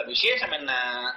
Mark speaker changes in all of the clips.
Speaker 1: விசேஷம் என்ன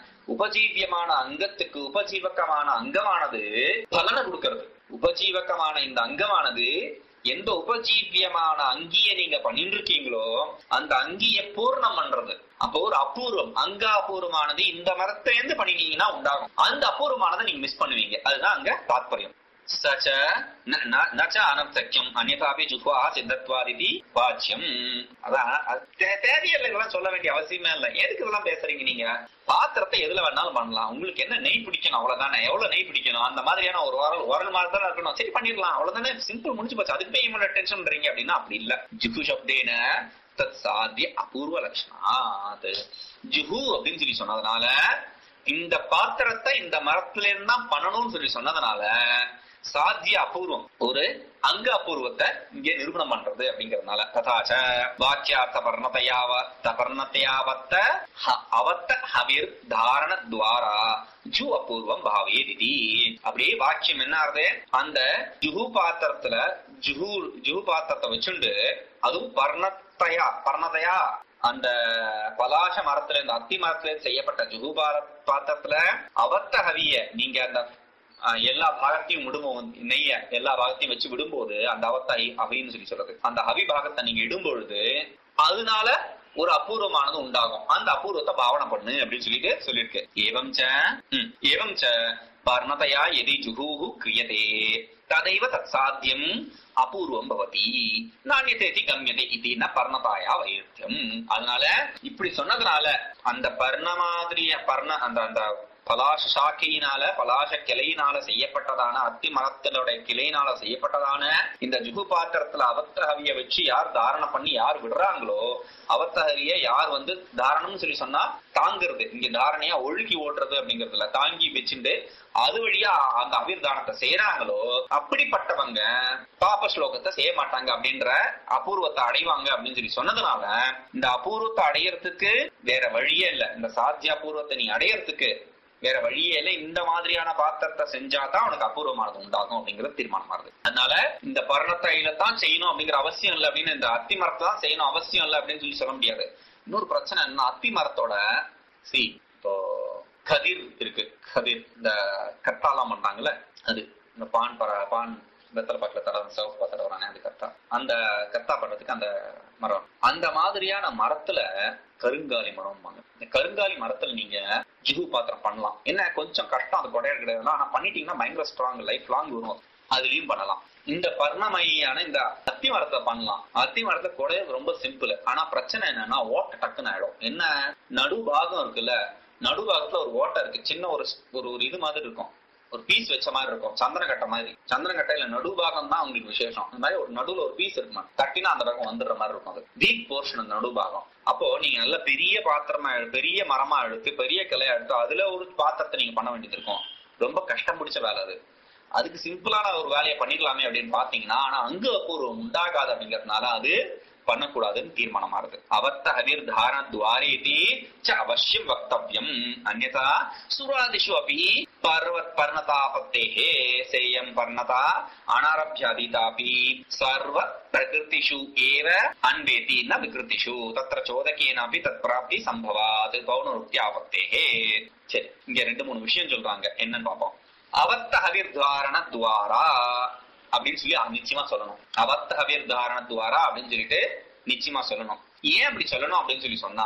Speaker 1: உபஜீவியமான அங்கத்துக்கு உபஜீவகமான அங்கமானது பலனை கொடுக்கிறது உபஜீவகமான இந்த அங்கமானது எந்த உபஜீவியமான அங்கிய நீங்க பண்ணிட்டு இருக்கீங்களோ அந்த அங்கிய பூர்ணம் பண்றது அப்போ ஒரு அபூர்வம் அங்க அபூர்வமானது இந்த மரத்திலேருந்து பண்ணினீங்கன்னா உண்டாகும் அந்த அபூர்வமானதை நீங்க மிஸ் பண்ணுவீங்க அதுதான் அங்க தாத்பரியம் சச்ச ந- ந- நச்ச அனர்த்தக்கியம் அந்நதாபி ஜுஹ்வா சித்தத்வாதிதி வாச்சியம் அதான் அது தே- தேவையில்லை இதெல்லாம் சொல்ல வேண்டிய அவசியமே இல்லை எதுக்கு இதெல்லாம் பேசுறீங்க நீங்க பாத்திரத்தை எதுல வேணாலும் பண்ணலாம் உங்களுக்கு என்ன நெய் பிடிக்கணும் அவ்வளவுதானே எவ்வளவு நெய் பிடிக்கணும் அந்த மாதிரியான ஒரு உரல் உரல் மாதிரி தான் இருக்கணும் சரி பண்ணிடலாம் அவ்வளவுதானே சிம்பிள் முடிஞ்சு போச்சு அதுக்கு போய் இவங்க டென்ஷன் பண்றீங்க அப்படின்னா அப்படி இல்ல ஜுஹு சப்தேன தத் சாத்திய அபூர்வ லட்சணாத் ஜுஹு அப்படின்னு சொல்லி சொன்னதுனால இந்த பாத்திரத்தை இந்த மரத்துல இருந்து தான் பண்ணணும்னு சொல்லி சொன்னதுனால சாத்திய அபூர்வம் ஒரு அங்க அபூர்வத்தை இங்கே நிரூபணம் பண்றது அப்படிங்கறதுனால ததாச்ச வாக்கியார்த்த பர்ணத்தையாவ பர்ணத்தையாவத்த ஹ- அவத்த ஹவிர் தாரண துவாரா ஜு அபூர்வம் பாவே திதி அப்படியே வாக்கியம் என்ன ஆறுது அந்த ஜுஹு பாத்திரத்துல ஜுஹு ஜுஹு பாத்திரத்தை வச்சுண்டு அதுவும் பர்ணத்தையா பர்ணதையா அந்த பலாச மரத்துல இந்த அத்தி மரத்துல இருந்து செய்யப்பட்ட ஜுஹு பார- பாத்திரத்துல அவத்த ஹவிய நீங்க அந்த ஆஹ், எல்லா பாகத்தையும் விடும்போது நெய்ய எல்லா பாகத்தையும் வச்சு விடும்போது அந்த அவத்தை அவின்னு சொல்லி சொல்றது அந்த அவி பாகத்தை நீங்க இடும்பொழுது அதனால ஒரு அபூர்வமானது உண்டாகும் அந்த அபூர்வத்தை பாவனை பண்ணு அப்படின்னு சொல்லிட்டு சொல்லியிருக்கு ஏவம் ச ம், ஏவம் ச பர்ணதையா எதி ஜுகூஹு கிரியதே ததைவ தத் சாத்தியம் அபூர்வம் பவதி நானியத்தை கம்யதை இது ந பர்ணதாயா வைத்தியம் அதனால இப்படி சொன்னதுனால அந்த பர்ண மாதிரிய பர்ண அந்த அந்த பலாச சாக்கையினால பலாச கிளையினால செய்யப்பட்டதான அத்தி மரத்தினுடைய கிளையினால செய்யப்பட்டதான இந்த ஜுகு பாத்திரத்துல அவத்தகவிய வச்சு யார் தாரணம் பண்ணி யார் விடுறாங்களோ அவத்தகவிய யார் வந்து தாரணம்னு சொல்லி சொன்னா தாங்குறது இங்க தாரணையா ஒழுகி ஓட்டுறது அப்படிங்கறதுல தாங்கி வச்சுட்டு அது வழியா அந்த அவிர்தானத்தை செய்யறாங்களோ அப்படிப்பட்டவங்க பாப ஸ்லோகத்தை செய்ய மாட்டாங்க அப்படின்ற அபூர்வத்தை அடைவாங்க அப்படின்னு சொல்லி சொன்னதுனால இந்த அபூர்வத்தை அடையறதுக்கு வேற வழியே இல்ல இந்த சாத்திய அபூர்வத்தை நீ அடையறதுக்கு வேற வழியே இல்ல இந்த மாதிரியான பாத்திரத்தை செஞ்சாதான் உனக்கு அபூர்வமானது உண்டாகும் அப்படிங்கிறது தீர்மானம் ஆகுது அதனால இந்த பர்ணத்தையில தான் செய்யணும் அப்படிங்கிற அவசியம் இல்லை அப்படின்னு இந்த அத்தி மரத்தை தான் செய்யணும் அவசியம் இல்லை அப்படின்னு சொல்லி சொல்ல முடியாது இன்னொரு பிரச்சனை என்ன அத்தி மரத்தோட சி இப்போ கதிர் இருக்கு கதிர் இந்த கத்தாலாம் பண்றாங்கல்ல அது இந்த பான் பர பான் வெத்தலை பாட்டில தர சிவப்பு பாத்திர வரானே அது கத்தா அந்த கத்தா பண்றதுக்கு அந்த மரம் அந்த மாதிரியான மரத்துல கருங்காலி மரம் இந்த கருங்காலி மரத்துல நீங்க ஜிகு பாத்திரம் பண்ணலாம் என்ன கொஞ்சம் கஷ்டம் அது கொடையா கிடையாது ஆனா பண்ணிட்டீங்கன்னா பயங்கர ஸ்ட்ராங் லைஃப் லாங் வரும் அதுலயும் பண்ணலாம் இந்த பர்ணமயான இந்த அத்தி மரத்தை பண்ணலாம் அத்தி மரத்தை குடையிறது ரொம்ப சிம்பிள் ஆனா பிரச்சனை என்னன்னா ஓட்டை டக்குன்னு ஆயிடும் என்ன நடுபாகம் இருக்குல்ல நடுபாகத்துல ஒரு ஓட்டை இருக்கு சின்ன ஒரு ஒரு ஒரு இது மாதிரி இருக்கும் ஒரு பீஸ் வச்ச மாதிரி இருக்கும் சந்திரகட்டை மாதிரி சந்திரகட்டையில நடுபாகம் தான் உங்களுக்கு விசேஷம் இந்த மாதிரி ஒரு நடுவுல ஒரு பீஸ் இருக்குமா தட்டினா அந்த பக்கம் வந்துடுற மாதிரி இருக்கும் அது டீப் போர்ஷன் அந்த நடுபாகம் அப்போ நீங்க நல்ல பெரிய பாத்திரமா எடு- பெரிய மரமா எடுத்து பெரிய கிளையா எடுத்து அதுல ஒரு பாத்திரத்தை நீங்க பண்ண வேண்டியது இருக்கும் ரொம்ப கஷ்டம் பிடிச்ச வேலை அது அதுக்கு சிம்பிளான ஒரு வேலையை பண்ணிடலாமே அப்படின்னு பாத்தீங்கன்னா ஆனா அங்க அபூர்வம் உண்டாகாது அப்படிங்கறதுனால அது பண்ணக்கூடாதுன்னு தீர்மானம் ஆறுது அவத்த ஹவிர் தாரண துவாரேதி ச அவசியம் வக்தவ்யம் அந்நதா சுராதிஷு அபி பர்வத் பர்ணதாபத்தேஹே சேயம் பர்ணதா அனாரப்யாதீதாபி சர்வ பிரகிருதிஷு ஏவ அன்வேதி ந விகிருதிஷு தத்ர சோதகேனாபி தத் பிராப்தி சம்பவாத் பௌனருத்தியாபத்தேஹே சரி இங்க ரெண்டு மூணு விஷயம் சொல்றாங்க என்னன்னு பாப்போம் அவத்த ஹவிர் தாரண துவாரா அப்படின்னு சொல்லி நிச்சயமா சொல்லணும் அவத்த ஹவிர் தாரண துவாரா அப்படின்னு சொல்லிட்டு நிச்சயமா சொல்லணும் ஏன் அப்படி சொல்லணும் அப்படின்னு சொல்லி சொன்னா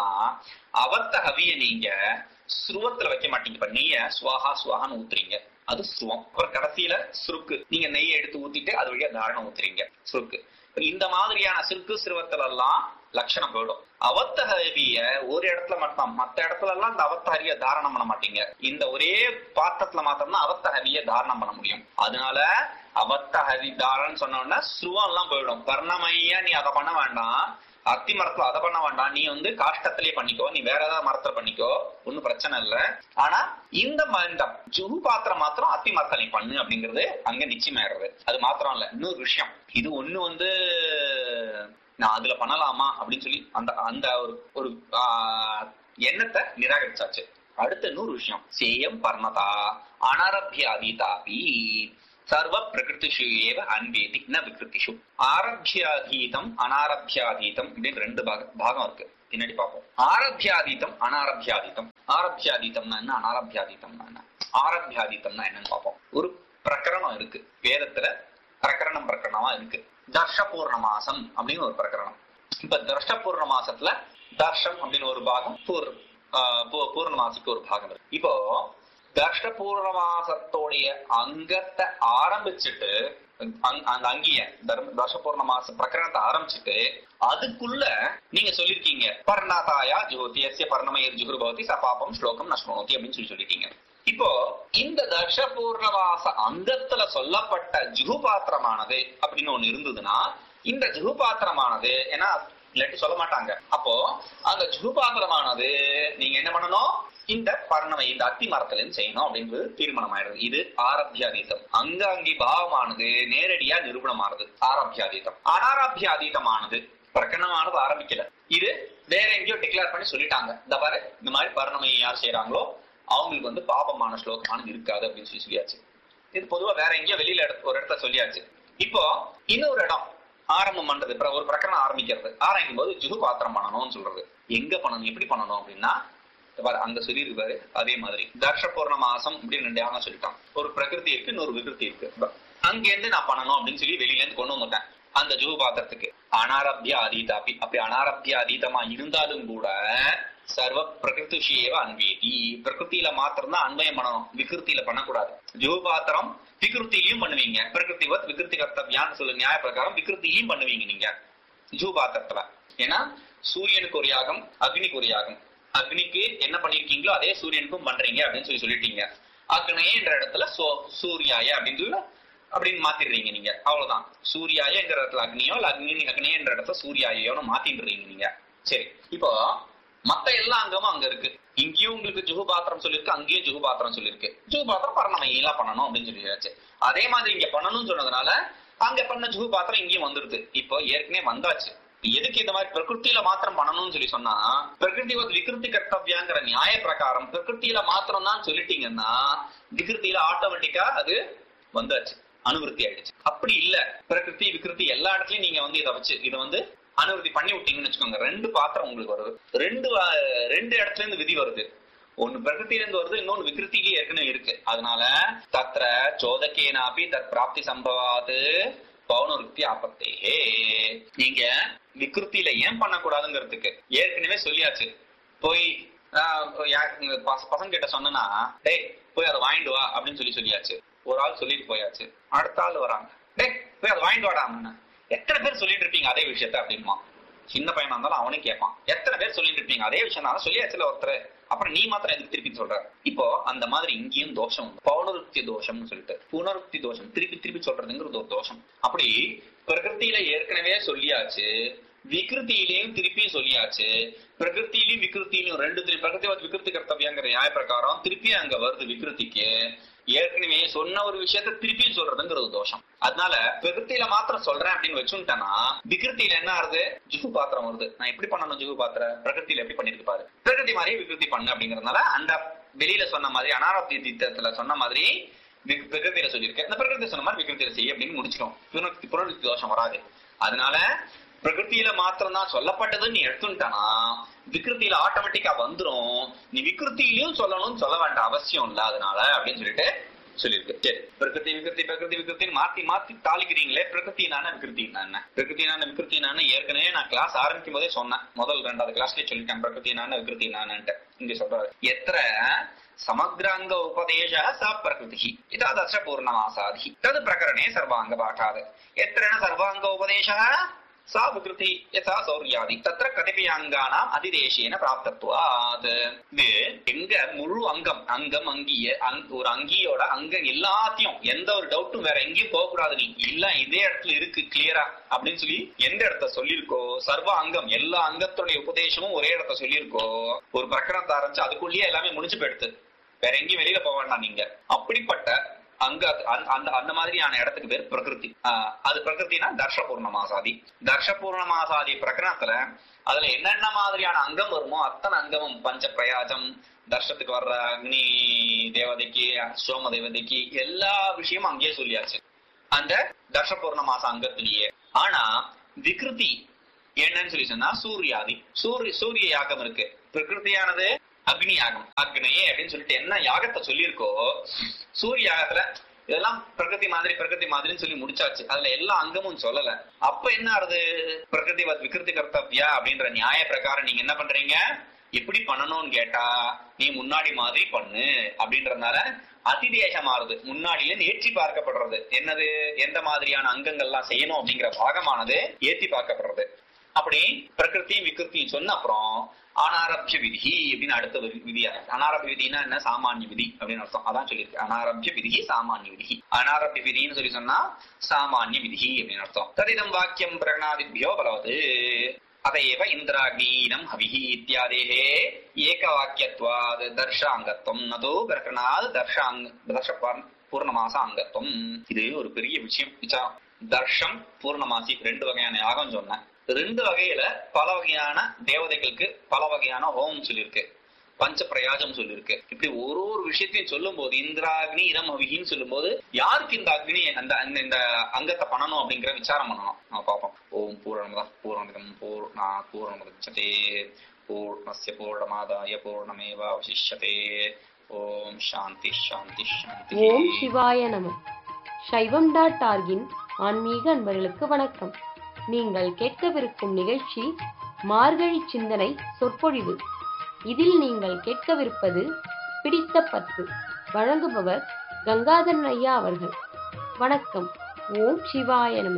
Speaker 1: அவத்த ஹவிய நீங்க ஸ்ருவத்துல வைக்க மாட்டீங்க இப்ப நெய்ய சுவாஹா சுவாஹான்னு ஊத்துறீங்க அது சுவம் அப்புறம் கடைசியில சுருக்கு நீங்க நெய்யை எடுத்து ஊத்திட்டு அது வழியா தாரணம் ஊத்துறீங்க சுருக்கு இப்ப இந்த மாதிரியான சிற்கு சிறுவத்துல எல்லாம் லட்சணம் போயிடும் அவத்த ஹவிய ஒரு இடத்துல மட்டும் மத்த இடத்துல எல்லாம் இந்த அவத்த ஹவிய தாரணம் பண்ண மாட்டீங்க இந்த ஒரே பாத்திரத்துல மாத்திரம் தான் அவத்த ஹவிய தாரணம் பண்ண முடியும் அதனால அவத்த ஹவி தாரணம் சொன்னோம்னா ஸ்ருவம் எல்லாம் போயிடும் கர்ணமையா நீ அதை பண்ண வேண்டாம் அத்தி மரத்துல அதை பண்ண வேண்டாம் நீ வந்து காஷ்டத்திலேயே பண்ணிக்கோ நீ வேற ஏதாவது மரத்துல பண்ணிக்கோ ஒன்னும் பிரச்சனை இல்ல ஆனா இந்த ம- இந்த ஜுகு பாத்திரம் மாத்திரம் அத்தி மரத்துல நீ பண்ணு அப்படிங்கிறது அங்க நிச்சயமாயிடுறது அது மாத்திரம் இல்ல இன்னொரு விஷயம் இது ஒண்ணு வந்து நான் அதுல பண்ணலாமா அப்படின்னு சொல்லி அந்த அந்த ஒரு ஒரு ஆஹ், எண்ணத்தை நிராகரிச்சாச்சு அடுத்த இன்னொரு விஷயம் சேயம் பர்ணதா அனரபியாதீதாபி சர்வ பிரகிருதிஷு ஏவ அன்வேதி ந விகிருதிஷு ஆரபியாதீதம் அனாரபியாதீதம் அப்படின்னு ரெண்டு பாக- பாகம் இருக்கு பின்னாடி பார்ப்போம் ஆரபியாதீதம் அனாரபியாதீதம் ஆரபியாதீதம்னா என்ன அனாரபியாதீதம்னா என்ன ஆரபியாதீதம்னா என்னன்னு பார்ப்போம் ஒரு பிரகரணம் இருக்கு வேதத்துல பிரகரணம் பிரகரணமா இருக்கு தர்ஷ பூர்ணமாசம் அப்படின்னு ஒரு பிரகரணம் இப்ப தர்ஷ பூர்ணமாசத்துல தர்ஷம் அப்படின்னு ஒரு பாகம் பூர் ஆஹ் பூ- பூர்ணமாசிக்கு ஒரு பாகம் இருக்கு இப்போ தர்ஷ பூர்ணமாசத்தோடைய அங்கத்தை ஆரம்பிச்சுட்டு அங்- அந்த அங்கிய தர்ம- தர்ஷ பூர்ணமாச பிரகரணத்தை ஆரம்பிச்சுட்டு அதுக்குள்ள நீங்க சொல்லிருக்கீங்க பர்ணாதாயா ஜோதி எஸ்ய பர்ணமயர் ஜுகுரு பவதி சபாபம் ஸ்லோகம் நஷ்மோதி அப்படின்னு சொல்லி சொல்லிட்டீங்க இப்போ இந்த தர்ஷ பூர்ணவாச அங்கத்துல சொல்லப்பட்ட ஜுகு பாத்திரமானது அப்படின்னு ஒண்ணு இருந்ததுன்னா இந்த ஜுகு பாத்திரமானது ஏன்னா இல்லாட்டி சொல்ல மாட்டாங்க அப்போ அந்த ஜுகு பாத்திரமானது நீங்க என்ன பண்ணணும் இந்த பர்ணமை இந்த அத்தி மரத்துல இருந்து செய்யணும் அப்படின்றது தீர்மானம் ஆயிடுது இது ஆரபியாதீதம் அங்க அங்கி பாவமானது நேரடியா நிரூபணமானது ஆரபியாதீதம் அனாரபியாதீதமானது பிரகடனமானது ஆரம்பிக்கல இது வேற எங்கேயோ டிக்ளேர் பண்ணி சொல்லிட்டாங்க இந்த பாரு இந்த மாதிரி பர்ணமையை யார் செய்யறாங்களோ அவங்களுக்கு வந்து பாபமான ஸ்லோகமானது இருக்காது அப்படின்னு சொல்லி சொல்லியாச்சு இது பொதுவா வேற எங்கேயோ வெளியில இடத்து- ஒரு இடத்துல சொல்லியாச்சு இப்போ இன்னொரு இடம் ஆரம்பம் பண்றது பிற- ஒரு பிரகரணம் ஆரம்பிக்கிறது ஆரம்பிக்கும் போது ஜுகு பாத்திரம் பண்ணணும்னு சொல்றது எங்க பண்ணணும் எப்படி பண்ணணும் அப்படின்னா இந்த பாரு, அங்க சொல்லியிருப்பாரு அதே மாதிரி தர்ஷ பூர்ண மாசம் அப்படின்னு ரெண்டு யாகம் சொல்லிட்டான் ஒரு பிரகிருதி இருக்கு இன்னொரு விகிருதி இருக்கு அங்க இருந்து நான் பண்ணணும் அப்படின்னு சொல்லி வெளியில இருந்து கொண்டு வந்துட்டேன் அந்த ஜுகு பாத்திரத்துக்கு அனாரபிய அதீதாபி அப்படி அனாரபிய அதீதமா இருந்தாலும் கூட சர்வ பிரகிருதி விஷயவ அன்வேதி பிரகிருத்தியில மாத்திரம் தான் அன்வயம் பண்ணணும் விகிருத்தியில பண்ணக்கூடாது ஜுகு பாத்திரம் விகிருத்திலையும் பண்ணுவீங்க பிரகிருதிவத் விகிருதி கர்த்தவியான்னு சொல்லு நியாய பிரகாரம் விகிருத்திலையும் பண்ணுவீங்க நீங்க ஜூ பாத்திரத்துல ஏன்னா சூரியனுக்கு ஒரு யாகம் அக்னிக்கு ஒரு யாகம் அக்னிக்கு என்ன பண்ணிருக்கீங்களோ அதே சூரியனுக்கும் பண்றீங்க அப்படின்னு சொல்லி சொல்லிட்டீங்க அக்னே என்ற இடத்துல சோ- சூர்யாய அப்படின்னு சொல்லி அப்படின்னு மாத்திடுறீங்க நீங்க அவ்வளவுதான் சூர்யாயங்கிற இடத்துல அக்னியோ இல்ல அக்னி அக்னியே என்ற இடத்துல சூர்யாயோன்னு மாத்திடுறீங்க நீங்க சரி இப்போ மத்த எல்லா அங்கமும் அங்க இருக்கு இங்கேயும் உங்களுக்கு ஜுகு பாத்திரம் சொல்லிருக்கு அங்கேயும் ஜுகு பாத்திரம் சொல்லிருக்கு ஜுகு பாத்திரம் பரணமையெல்லாம் பண்ணணும் அப்படின்னு சொல்லியாச்சு அதே மாதிரி இங்க பண்ணணும்னு சொன்னதுனால அங்க பண்ண ஜுகு பாத்திரம் இங்கேயும் வந்துருது இப்போ ஏற்கனவே வந்தாச்சு எதுக்கு இந்த மாதிரி பிரகிருத்தியில மாத்திரம் பண்ணணும்னு சொல்லி சொன்னா பிரகிருதி வந்து விகிருதி கர்த்தவியாங்கிற நியாய பிரகாரம் பிரகிருத்தியில மாத்திரம் தான் சொல்லிட்டீங்கன்னா விகிருத்தியில ஆட்டோமேட்டிக்கா அது வந்தாச்சு அனுவருத்தி ஆயிடுச்சு அப்படி இல்ல பிரகிருதி விகிருதி எல்லா இடத்துலயும் நீங்க வந்து இதை வச்சு இதை வந்து அனுவருத்தி பண்ணி விட்டீங்கன்னு வச்சுக்கோங்க ரெண்டு பாத்திரம் உங்களுக்கு வருது ரெண்டு வா- ரெண்டு இடத்துல இருந்து விதி வருது ஒன்னு பிரகிருத்தில இருந்து வருது இன்னொன்னு விகிருத்திலேயே ஏற்கனவே இருக்கு அதனால தத்ர சோதக்கேனாபி தத் பிராப்தி சம்பவாது பௌனருக்தி ஆபத்தேஹே நீங்க விகிருத்தியில ஏன் பண்ணக்கூடாதுங்கிறதுக்கு ஏற்கனவே சொல்லியாச்சு போய் ஆஹ், யா- இங்க பச- பசங்க கிட்ட சொன்னா டேய் போய் அதை வாங்கிட்டு வா அப்படின்னு சொல்லி சொல்லியாச்சு ஒரு ஆள் சொல்லிட்டு போயாச்சு அடுத்த ஆள் வராங்க டேய் போய் அதை வாங்கிட்டு வாடாமன்னு எத்தனை பேர் சொல்லிட்டு இருப்பீங்க அதே விஷயத்த அப்படின்மா சின்ன பையனா இருந்தாலும் அவனே கேட்பான் எத்தனை பேர் சொல்லிட்டு இருப்பீங்க அதே விஷயம் தான் சொல்லியாச்சுல ஒருத்தர் அப்புறம் நீ மாத்திரம் எதுக்கு திருப்பி சொல்ற இப்போ அந்த மாதிரி இங்கேயும் தோஷம் உண்டு. பௌனருக்தி தோஷம்னு சொல்லிட்டு புனருக்தி தோஷம் திருப்பி திருப்பி சொல்றதுங்கிறது ஒரு தோஷம் அப்படி பிரகிருத்தியில ஏற்கனவே சொல்லியாச்சு விகிருத்தியிலையும் திருப்பி சொல்லியாச்சு பிரகிருத்திலையும் விகிருத்திலையும் ரெண்டு பிரகிருதி விகிருத்தி கர்த்தவியங்கிற நியாய பிரகாரம் திருப்பி அங்க வருது விகிருத்திக்கு ஏற்கனவே சொன்ன ஒரு விஷயத்த திருப்பி சொல்றதுங்கிறது தோஷம் அதனால பிரகிருத்தியில மாத்திரம் சொல்றேன் அப்படின்னு வச்சுட்டேன்னா விகிருத்தியில என்ன ஆகுது ஜுகு பாத்திரம் வருது நான் எப்படி பண்ணணும் ஜுகு பாத்திர பிரகிருத்தியில எப்படி பண்ணிருக்கு பாரு பிரகிருதி மாதிரி விகிருதி பண்ணு அப்படிங்கறதுனால அந்த வெளியில சொன்ன மாதிரி அனாரோக்கிய தீர்த்தத்துல சொன்ன மாதிரி வி- பிரகிருதியில சொல்லியிருக்கேன் இந்த பிரகிருதி சொன்ன மாதிரி விகிருத்தியில செய்ய அப்படின்னு முடிச்சிடும் புனருக்தி புனருக்தி தோஷம் வராது அதனால பிரகிருத்தியில மாத்திரம் தான் சொல்லப்பட்டதுன்னு நீ எடுத்துட்டானா விகிருத்தியில ஆட்டோமேட்டிக்கா வந்துரும் நீ விகிருத்திலையும் சொல்லணும்னு சொல்ல வேண்டாம் அவசியம் இல்ல அதனால அப்படின்னு சொல்லிட்டு சொல்லியிருக்கு சரி பிரகிருதி விகிருதி பிரகிருதி விகிருத்தின்னு மாத்தி மாத்தி தாளிக்கிறீங்களே பிரகிருத்தினான விகிருத்தினான பிரகிருத்தினான விகிருத்தினான ஏற்கனவே நான் கிளாஸ் ஆரம்பிக்கும் போதே சொன்னேன் முதல் ரெண்டாவது கிளாஸ்லயே சொல்லிட்டேன் பிரகிருத்தினான விகிருத்தினான்ட்டு இங்க சொல்றாரு எத்திர ಸಮಗ್ರಾಂಗ ಉಪದೇಶ ಸ ಪ್ರಕೃತಿ ಇದಾದಶ ಪೂರ್ಣಮಾಸಾಧಿ ತದ್ ಪ್ರಕರಣೆ ಸರ್ವಾಂಗ ಪಾಠಾತ್ ಯತ್ರ ನ ಸರ್ವಾಂಗ ಉಪದೇಶ சா விகிருதி யதா சௌரியாதி தத்திர கதிபயாங்கானாம் அதிதேசேன பிராப்தத்துவாத் இது எங்க முழு அங்கம் அங்கம் அங்கிய அங்- ஒரு அங்கியோட அங்கம் எல்லாத்தையும் எந்த ஒரு டவுட்டும் வேற எங்கேயும் போக கூடாது நீ இல்ல இதே இடத்துல இருக்கு கிளியரா அப்படின்னு சொல்லி எந்த இடத்த சொல்லியிருக்கோ சர்வ அங்கம் எல்லா அங்கத்துடைய உபதேசமும் ஒரே இடத்த சொல்லியிருக்கோ ஒரு பிரகரணத்தை ஆரம்பிச்சு அதுக்குள்ளேயே எல்லாமே முடிஞ்சு போயிடுது வேற எங்கேயும் வெளியில போக வேண்டாம் நீங்க அப்படிப்பட்ட அங்க அந்த- அந்த அந்த மாதிரியான இடத்துக்கு பேர் பிரகிருதி ஆஹ் அது பிரகிருத்தினா தர்ஷ பூர்ணமாசாதி தர்ஷ பூர்ணமாசாதி பிரகரணத்துல அதுல என்னென்ன மாதிரியான அங்கம் வருமோ அத்தனை அங்கமும் பஞ்ச பிரயாஜம் தர்ஷத்துக்கு வர்ற அக்னி தேவதைக்கு சோம தேவதைக்கு எல்லா விஷயமும் அங்கேயே சொல்லியாச்சு அந்த தர்ஷ பூர்ணமாச அங்கத்திலேயே ஆனா விகிருதி என்னன்னு சொல்லி சொன்னா சூர்யாதி சூரிய சூரிய யாகம் இருக்கு பிரகிருதியானது அக்னி யாகம் அக்னியே அப்படின்னு சொல்லிட்டு என்ன யாகத்தை சொல்லியிருக்கோ சூரிய யாகத்துல இதெல்லாம் பிரகிருதி மாதிரி பிரகிருதி மாதிரின்னு சொல்லி முடிச்சாச்சு அதுல எல்லா அங்கமும் சொல்லல அப்ப என்ன ஆறுது பிரகிருதி வத் விகிருதி கர்த்தவ்யா அப்படின்ற நியாய பிரகாரம் நீங்க என்ன பண்றீங்க எப்படி பண்ணணும்னு கேட்டா நீ முன்னாடி மாதிரி பண்ணு அப்படின்றதுனால அதிதேசம் ஆறுது முன்னாடியே ஏற்றி பார்க்கப்படுறது என்னது எந்த மாதிரியான அங்கங்கள்லாம் செய்யணும் அப்படிங்கிற பாகமானது ஏற்றி பார்க்கப்படுறது அப்படி பிரகிருதி விகிருதி சொன்ன அப்புறம் அனாரபிய விதி அப்படின்னு அடுத்த ஒரு விதியா இருக்கு. அனாரபிய விதினா என்ன சாமானிய விதி அப்படின்னு அர்த்தம் அதான் சொல்லியிருக்கு அனாரபிய விதி சாமானிய விதி அனாரபிய விதின்னு சொல்லி சொன்னா சாமானிய விதி அப்படின்னு அர்த்தம் ததிதம் வாக்கியம் பிரணாதிபியோ பலவது அதையேவ இந்திராக்னீனம் ஹவிஹி இத்தியாதேஹே ஏகவாக்கியத்வாத் தர்ஷாங்கத்துவம் நதோ பிரகரணாத் தர்ஷாங்க தர்ஷ பர்- பூர்ணமாச அங்கத்துவம் இது ஒரு பெரிய விஷயம் விசாரம் தர்ஷம் பூர்ணமாசி ரெண்டு வகையான யாகம் சொன்னேன் ரெண்டு வகையில பல வகையான தேவதைகளுக்கு பல வகையான ஹோமம் சொல்லியிருக்கு பஞ்ச பிரயாஜம் சொல்லியிருக்கு இப்படி ஒரு ஒரு விஷயத்தையும் சொல்லும் போது இந்திராக்னி இடம் அவிகின்னு சொல்லும் போது யாருக்கு இந்த அக்னி அந்த அந்த இந்த அங்கத்தை பண்ணணும் அப்படிங்கிற விசாரம் பண்ணணும் நம்ம பார்ப்போம் ஓம் பூரணமத பூர்ணமிதம் பூர்ணா பூர்ணமுதச்சதே பூர்ணஸ்ய பூர்ணமாதாய பூர்ணமேவ அவசிஷ்யதே ஓம் சாந்தி சாந்தி சாந்தி
Speaker 2: ஓம் சிவாய நம சைவம் டாட் ஆர்கின் ஆன்மீக அன்பர்களுக்கு வணக்கம் நீங்கள் கேட்கவிருக்கும் நிகழ்ச்சி மார்கழி சிந்தனை சொற்பொழிவு இதில் நீங்கள் கேட்கவிருப்பது பிடித்த பத்து வழங்குபவர் கங்காதரன் ஐயா அவர்கள் வணக்கம் ஓம் சிவாய நம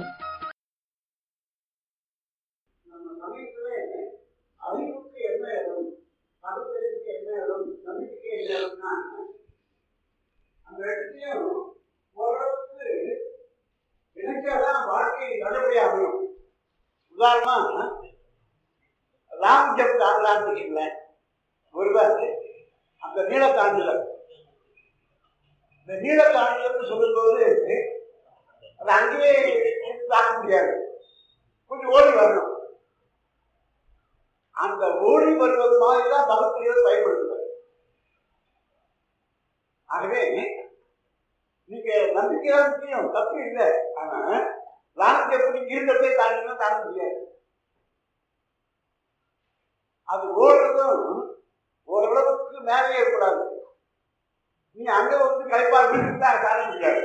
Speaker 3: நம்ம சமயத்திலே அறிவுக்கு என்ன இடம் கருத்தறிவுக்கு என்ன இடம் நம்பிக்கைக்கு என்ன இடம்னா அந்த இடத்தையும் ஓரளவுக்கு இணைச்சாதான் வாழ்க்கை நல்லபடியா அமையும் உதாரணமா ராம் ஜப் தாண்டலான்னு வச்சுங்களேன் ஒருவர் அந்த நீள தாண்டுதல் இந்த நீள தாண்டுதல்னு சொல்லும்போது அது அங்கேயே இருந்து தாண்ட முடியாது கொஞ்சம் ஓடி வரணும் அந்த ஓடி வருவது மாதிரி தான் பகத்திரியர் பயன்படுத்துவார் ஆகவே நீங்க நம்பிக்கைதான் முக்கியம் தப்பு இல்லை ஆனா லாங் எப்படி இருக்கிறதே தாண்டினா தாண்ட முடியாது அது ஓடுறதும் ஓரளவுக்கு மேலே இருக்கக்கூடாது நீ அங்க வந்து களைப்பா வீட்டுக்கு தான் தாண்ட முடியாது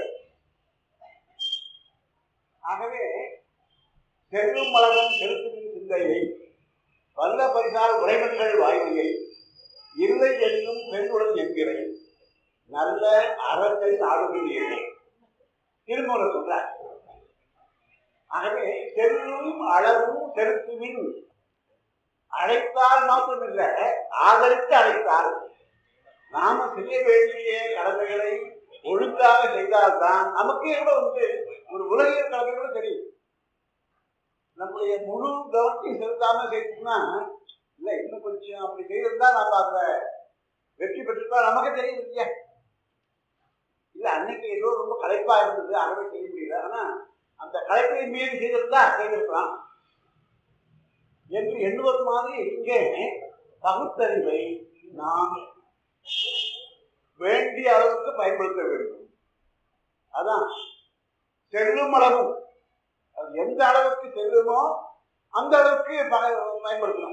Speaker 3: ஆகவே செல்லும் மலரும் செலுத்தும் சிந்தையை வல்ல பரிசால் உறைவன்கள் வாய்மையை இல்லை என்னும் பெண்ணுடன் என்கிறேன் நல்ல அறத்தை நாடுகிறீர்கள் திருமூல சொல்றார் ஆகவே செல்லும் அளவும் செலுத்துமின் அழைத்தால் மாத்திரமில்லை ஆதரித்து அழைத்தால் நாம செய்ய வேண்டிய கடமைகளை ஒழுங்காக செய்தால்தான் நமக்கே கூட வந்து ஒரு உலகியல் கடமை கூட தெரியும் நம்முடைய முழு கவனத்தை செலுத்தாம செய்தோம்னா இல்ல இன்னும் கொஞ்சம் அப்படி செய்திருந்தா நம்ம அந்த வெற்றி பெற்றிருந்தா நமக்கு தெரியும் இல்லையா இல்ல அன்னைக்கு ஏதோ ரொம்ப களைப்பா இருந்தது அறவே செய்ய முடியல ஆனா அந்த களைப்பை மீறி செய்திருந்தா செய்திருக்கலாம் என்று எண்ணுவது மாதிரி இங்கே பகுத்தறிவை நாம் வேண்டிய அளவுக்கு பயன்படுத்த வேண்டும் அதான் செல்லும் அளவும் அது எந்த அளவுக்கு செல்லுமோ அந்த அளவுக்கு ப- பயன்படுத்தணும்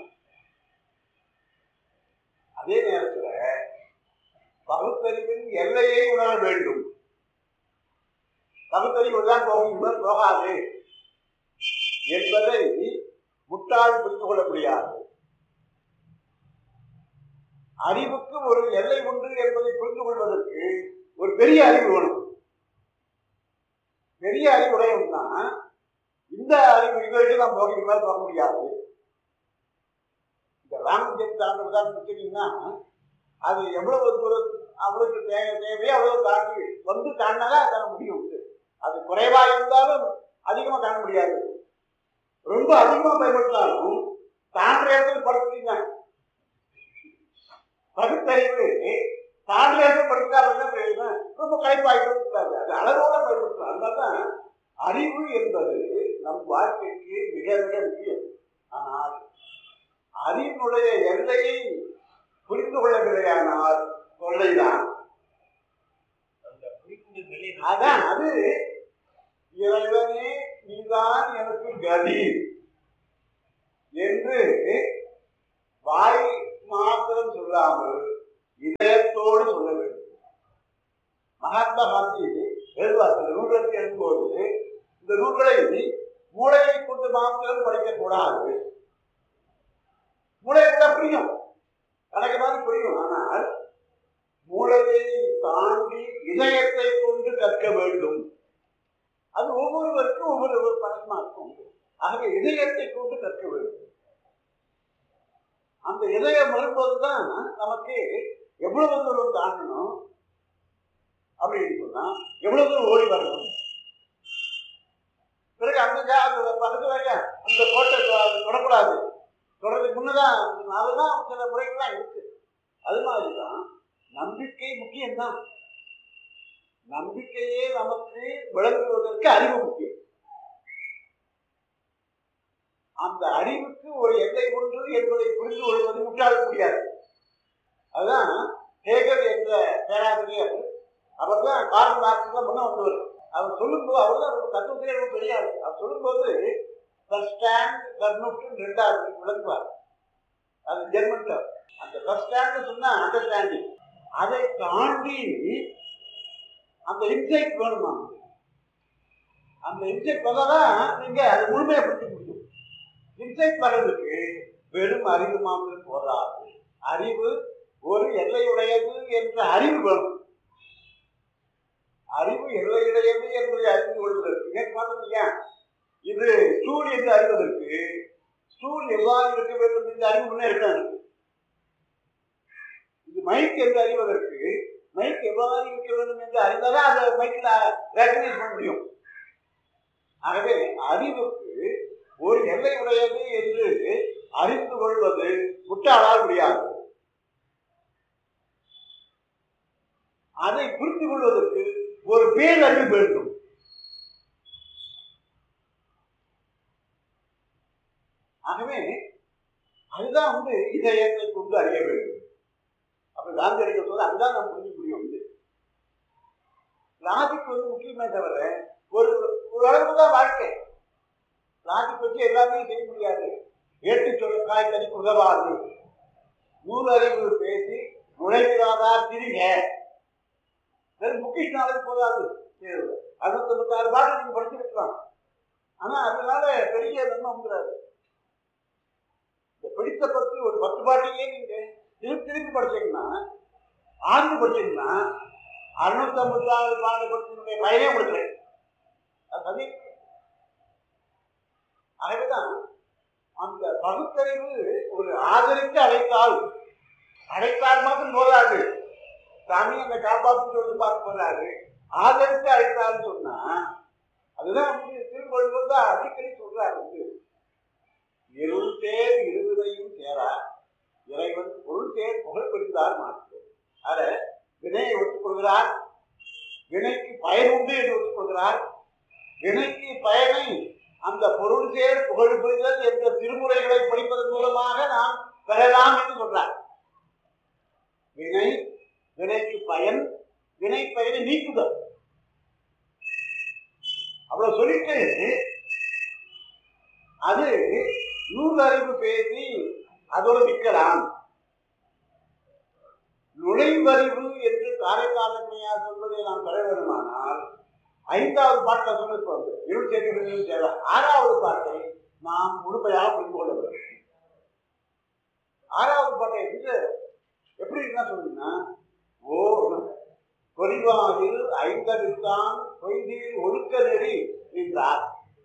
Speaker 3: அதே நேரத்துல பகுத்தறிவின் எல்லையை உணர வேண்டும் பகுத்தறிவு தான் போகும் இவர் போகாது என்பதை முட்டாள் புரிந்து கொள்ள முடியாது அறிவுக்கு ஒரு எல்லை உண்டு என்பதை புரிந்து கொள்வதற்கு ஒரு பெரிய அறிவு வேணும் பெரிய அறிவுடையவன்னா இந்த அறிவு இது வரைக்கும் நான் போக மேல போக முடியாது இந்த ராமஜெயம் தாண்டதான் வச்சுட்டீங்கன்னா அது எவ்வளவு தூரம் அவளுக்கு தேவை தேவையோ அவ்வளவு தாண்டி வந்து தாண்டினாதான் தாண்ட முடியும் அது குறைவா இருந்தாலும் அதிகமா தாண்ட முடியாது ரொம்ப அதிகமா பயன்படுத்தினாலும் தாண்டுற இடத்துல படுத்துட்டீங்க பகுத்தறிவு தாண்டுற இடத்துல படுத்துட்டா அப்படின்னா பிரயோஜனம். ரொம்ப களைப்பாகிட்டு கூடாது அது அளவோட பயன்படுத்தலாம் அதனால்தான் அறிவு என்பது நம் வாழ்க்கைக்கு மிக மிக முக்கியம் ஆனால் அறிவினுடைய எல்லையை புரிந்து கொள்ளவில்லையானால் தொல்லைதான் அதான் அது இறைவனே நீதான் எனக்கு கதி மகாத்மா காந்தி எழுதுவார் அந்த நூல்களுக்கு எழுதும்போது இந்த நூல்களை மூளையை கொண்டு மாத்திரம் படிக்கக்கூடாது மூளை கூட புரியும் கணக்கு மாதிரி புரியும் ஆனால் மூளையை தாண்டி இதயத்தை கொண்டு கற்க வேண்டும் அது ஒவ்வொருவருக்கும் ஒவ்வொரு பழக்கமா இருக்கும் ஆகவே இதயத்தை கொண்டு கற்க வேண்டும் அந்த இதயம் வரும்போதுதான் நமக்கு எவ்வளவு தூரம் தாண்டணும் அப்படின்னு சொன்னா எவ்வளவு தூரம் ஓடி வரணும் பிறகு அந்த ஜா- அந்த பக்கத்துல அந்த கோட்டை தொ- தொடக்கூடாது தொடர்றதுக்கு முன்னதான் அதுதான் சில முறைகள்லாம் இருக்கு அது மாதிரிதான் நம்பிக்கை முக்கியம்தான் நம்பிக்கையே நமக்கு விளங்குவதற்கு அறிவு முக்கியம் அந்த அறிவுக்கு ஒரு எல்லை ஒன்று என்பதை புரிந்து கொள்வது முட்டாள முடியாது அதுதான் ஹேகல் என்ற பேராசிரியர் அவர் தான் கார்ல் மார்க்ஸ் தான் முன்ன வந்தவர் அவர் சொல்லும்போது அவர் தான் ஒரு தத்துவத்திலே ரொம்ப தெரியாது அவர் சொல்லும்போது ஸ்டாண்ட் கர்னுட்டு ரெண்டாவது விளக்குவார் அது ஜெர்மன் term. அந்த ஸ்டாண்ட் சொன்னா அண்டர்ஸ்டாண்டிங் அதை தாண்டி அந்த இன்சைட் வேணுமா அந்த இன்சைட் வந்தாதான் நீங்க அது முழுமையை பிடிக்க முடியும் இன்சைட் வர்றதுக்கு வெறும் அறிவு மாத்திரம் போதாது அறிவு ஒரு எல்லையுடையது என்ற அறிவு வேணும் அறிவு எல்லையுடையது என்பதை அறிந்து கொள்வதற்கு நேற்று பார்த்தோம் இல்லையா இது ஸ்டூல் என்று அறிவதற்கு ஸ்டூல் எவ்வாறு இருக்க வேண்டும் என்ற அறிவு முன்னே இருக்காது இது மைக் என்று அறிவதற்கு மைக் எவ்வாறு இருக்க வேண்டும் என்று அறிந்தாதான் அதை மைக்கில் ரெக்கக்னைஸ் பண்ண முடியும் ஆகவே அறிவுக்கு ஒரு எல்லை உடையது என்று அறிந்து கொள்வது முட்டாளால் முடியாது அதை புரிந்து கொள்வதற்கு ஒரு பேரறிவு வேண்டும் ஆகவே அதுதான் வந்து இதயத்தை கொண்டு அறிய வேண்டும் அப்ப காந்தியடிகள் சொல்ல அதுதான் நம்ம புரிஞ்சுக்க முடியும் வந்து லாஜிக் வந்து முக்கியமே தவிர ஒரு ஒரு அளவுக்கு தான் வாழ்க்கை லாஜிக் வச்சு எல்லாமே செய்ய முடியாது ஏட்டு சொல்ல காய்கறிக்கு உதவாது நூறு அறிவு பேசி நுழைகிறாதார் திரிக வெறும் புக்கிஷ் நாளைக்கு போதாது அறுநூத்தொண்ணூத்தாறு பாட்டு நீங்க படிச்சிருக்கலாம் ஆனா அதனால பெரிய நன்மை வந்துடாது இந்த பிடித்த பத்தி ஒரு பத்து பாட்டையே நீங்க திருப்பி திருப்பி படிச்சீங்கன்னா ஆண்டு படிச்சீங்கன்னா அறுநூத்தி ஐம்பத்தி ஆறு பாட்டு படிச்சதுடைய பயனே உங்களுக்கு அது சரி ஆகவேதான் அந்த பகுத்தறிவு ஒரு ஆதரித்து அழைத்தால் அழைத்தால் மட்டும் போதாது சாமி அந்த காப்பாற்று சொல்லி பார்க்க போறாரு ஆதரித்து அழைத்தான்னு சொன்னா அதுதான் வந்து திருவள்ளுவர் தான் அடிக்கடி சொல்றாரு வந்து இருள் தேர் இருவரையும் சேரா இறைவன் பொருள் தேர் புகழ் பெறுகிறார் மாற்று அத வினையை ஒத்துக்கொள்கிறார் வினைக்கு பயன் உண்டு என்று ஒத்துக்கொள்கிறார் வினைக்கு பயனை அந்த பொருள் சேர் புகழ் புரிதல் என்ற திருமுறைகளை படிப்பதன் மூலமாக நாம் பெறலாம் என்று சொல்றார் வினை வினைக்கு பயன் வினை பயனை நீக்குதல் அவ்வளவு சொல்லிட்டு அது நூல் அறிவு பேசி அதோடு நிற்கலாம் நுழைவறிவு என்று காரைக்காலமையா சொல்வதை நாம் பெற வேண்டுமானால் ஐந்தாவது பாட்டில் சொல்லிருப்போம் இருள் சேர்க்கிறது தேவை ஆறாவது பாட்டை நாம் முழுமையாக புரிந்து கொள்ள வேண்டும் ஆறாவது பாட்டை வந்து எப்படி என்ன சொல்லுன்னா ஓ பொறிவாயில் ஐந்தவித்தான் பொய்தியில் ஒழுக்க நெறி நின்றார்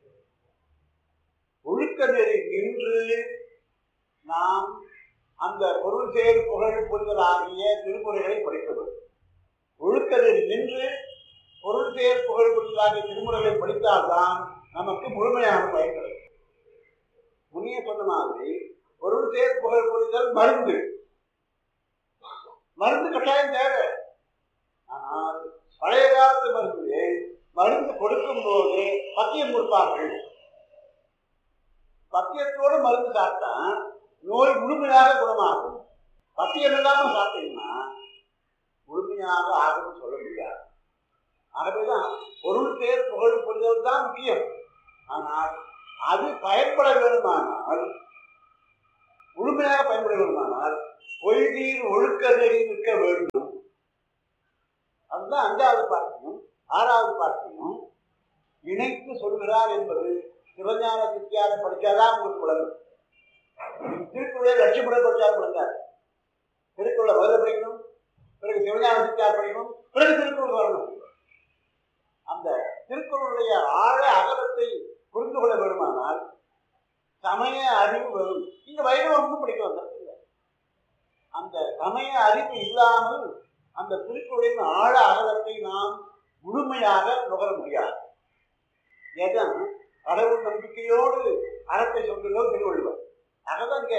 Speaker 3: ஒழுக்க நெறி நின்று நாம் அந்த பொருள் சேர் புகழ் புரிதல் ஆகிய திருமுறைகளை படிக்க வேண்டும் ஒழுக்க நெறி நின்று பொருள் சேர் புகழ் புரிதல் ஆகிய திருமுறைகளை படித்தால்தான் நமக்கு முழுமையான பயன் கிடைக்கும் முன்னே சொன்ன மாதிரி பொருள் சேர் புகழ் புரிதல் மருந்து மருந்து கட்டாயம் தேவை ஆனால் பழைய காலத்து மருந்து மருந்து கொடுக்கும் போது பத்தியம் கொடுப்பார்கள் பத்தியத்தோடு மருந்து சாப்பிட்டா நோய் முழுமையாக குணமாகும் பத்தியம் இல்லாம சாப்பிட்டீங்கன்னா முழுமையாக ஆகும்னு சொல்ல முடியாது ஆகவேதான் பொருள் பேர் புகழ் புரிதல் தான் முக்கியம் ஆனால் அது பயன்பட வேண்டுமானால் முழுமையாக பயன்பட வேண்டுமானால் பொய்தீர் ஒழுக்க நெறி நிற்க வேண்டும் அதுதான் அஞ்சாவது பாட்டம் ஆறாவது பாட்டையும் இணைத்து சொல்கிறார் என்பது சிவஞான சித்தியாரை படிச்சாதான் உங்களுக்கு விளங்கும் திருக்குறளை லட்சியப்பட படிச்சாலும் விளங்காது திருக்குறளை முதல்ல படிக்கணும் பிறகு சிவஞான சித்தியார் படிக்கணும் பிறகு திருக்குறள் வரணும் அந்த திருக்குறளுடைய ஆழ அகலத்தை புரிந்து கொள்ள வேண்டுமானால் சமய அறிவு வரும் இங்க வைணவமும் படிக்க வந்ததில்லை அந்த சமய அறிவு இல்லாமல் அந்த திருக்குறளின் ஆழ அகலத்தை நாம் முழுமையாக நுகர முடியாது ஏதான் கடவுள் நம்பிக்கையோடு அறத்தை சொல்கிறதோ திருவள்ளுவர் அகதங்க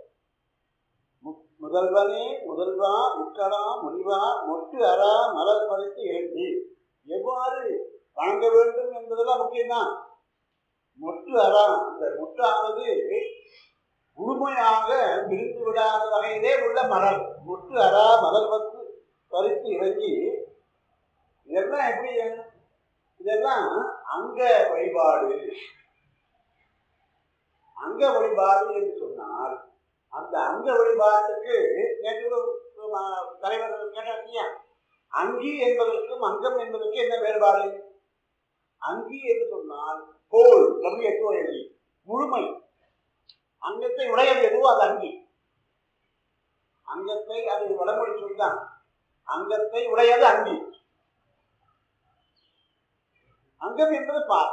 Speaker 3: முதல்வனே முதல்வா முக்கடா முனிவா மொட்டு அரா மலர் பறித்து இறங்கி எவ்வாறு வணங்க வேண்டும் என்பதெல்லாம் முக்கியம்தான் மொட்டு அரா அந்த மொட்டானது முழுமையாக விரிந்து விடாத வகையிலே உள்ள மலர் மொட்டு அரா மலர் வந்து பறித்து இறங்கி இதெல்லாம் எப்படி இதெல்லாம் அங்க வழிபாடு அங்க வழிபாடு என்று சொன்னால் அந்த அங்க வழிபாட்டுக்கு நேற்று ஒரு, அஹ், தலைவர் கேட்டார் இல்லையா அங்கி என்பதற்கும் அங்கம் என்பதற்கும் என்ன வேறுபாடு அங்கி என்று சொன்னால் கோல் டபிள்யூ முழுமை அங்கத்தை உடையது எதுவோ அது அங்கி அங்கத்தை அது வடமொழி சொல்தான் அங்கத்தை உடையது அங்கி அங்கம் என்பது பார்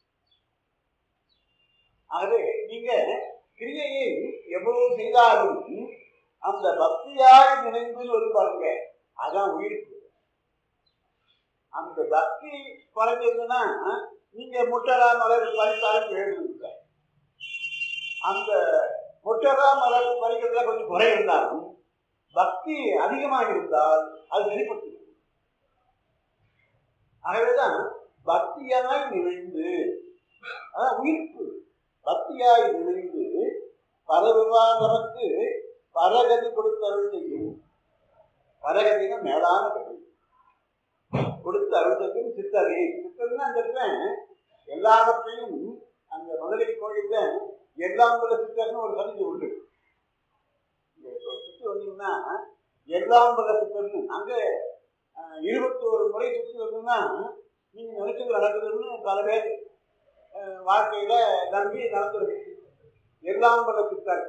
Speaker 3: ஆகவே நீங்க கிரியையை எவ்வளவு செய்தாலும் அந்த பக்தியாய் நினைந்து ஒரு பாருங்க அதான் உயிர்ப்பு அந்த பக்தி குறைஞ்சதுன்னா நீங்க முட்டரா மலர் பறித்தாலும் எழுதுங்க அந்த முட்டரா மலர் பறிக்கிறதுல கொஞ்சம் குறை இருந்தாலும் பக்தி அதிகமாக இருந்தால் அது வெளிப்பட்டு ஆகவேதான் பக்தியாய் நினைந்து அதான் உயிர்ப்பு பக்தியாய் நினைந்து பரவிவாதமக்கு பரகதி கொடுத்தருள் செய்யும் பரகதினா மேலான கதி கொடுத்து அருள் செய்யும் சித்தரி சித்தர்னா அந்த இடத்துல எல்லாவற்றையும் அந்த மதுரை கோயில்ல எல்லாம் உள்ள சித்தர்னு ஒரு சதிஞ்சு உண்டு இங்க இப்ப சுத்தி வந்தீங்கன்னா எல்லாம் உள்ள சித்தர்னு அங்க அஹ், இருபத்தோரு முறை சுத்தி வந்தீங்கன்னா நீங்க நினைச்சது நடக்குதுன்னு பல பேர் அஹ், வாழ்க்கையில நம்பி நடந்திருக்கு எல்லாம் வல்ல சித்தர்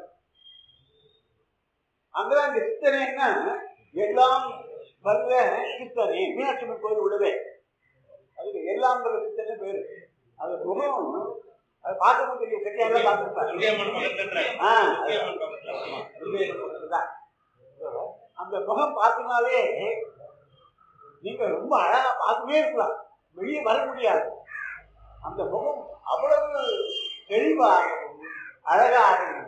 Speaker 3: அங்கதான் இந்த சித்தனேன்னா எல்லாம் வல்ல சித்தனே மீனாட்சி அம்மன் கோயில் உள்ளவே அதுக்கு எல்லாம் வல்ல சித்தனே பேரு அது முகம் அது பார்க்கணும் தெரியும் கட்டியாரெல்லாம் பார்த்துருப்பாங்க ஆ, அதுதான். அந்த முகம் பார்த்தினாலே நீங்க ரொம்ப அழகா பார்த்துட்டே இருக்கலாம் வெளியே வர முடியாது அந்த முகம் அவ்வளவு தெளிவாகவும் அழகாகவும்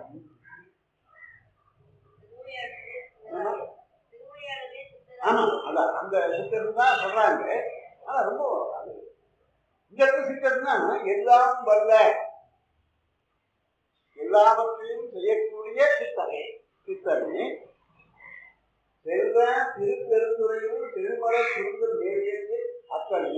Speaker 3: ஆமா. ஆமா அதான் அந்த சித்தர் தான் சொல்றாங்க ஆனா ரொம்ப அது இந்த இடத்துல சித்தர்னா எல்லாம் வல்ல எல்லாவற்றையும் செய்யக்கூடிய சித்தரே சித்தரே செல்வ திருப்பெருந்துறையில் திருமலை சுருங்க நேரியது அத்தனை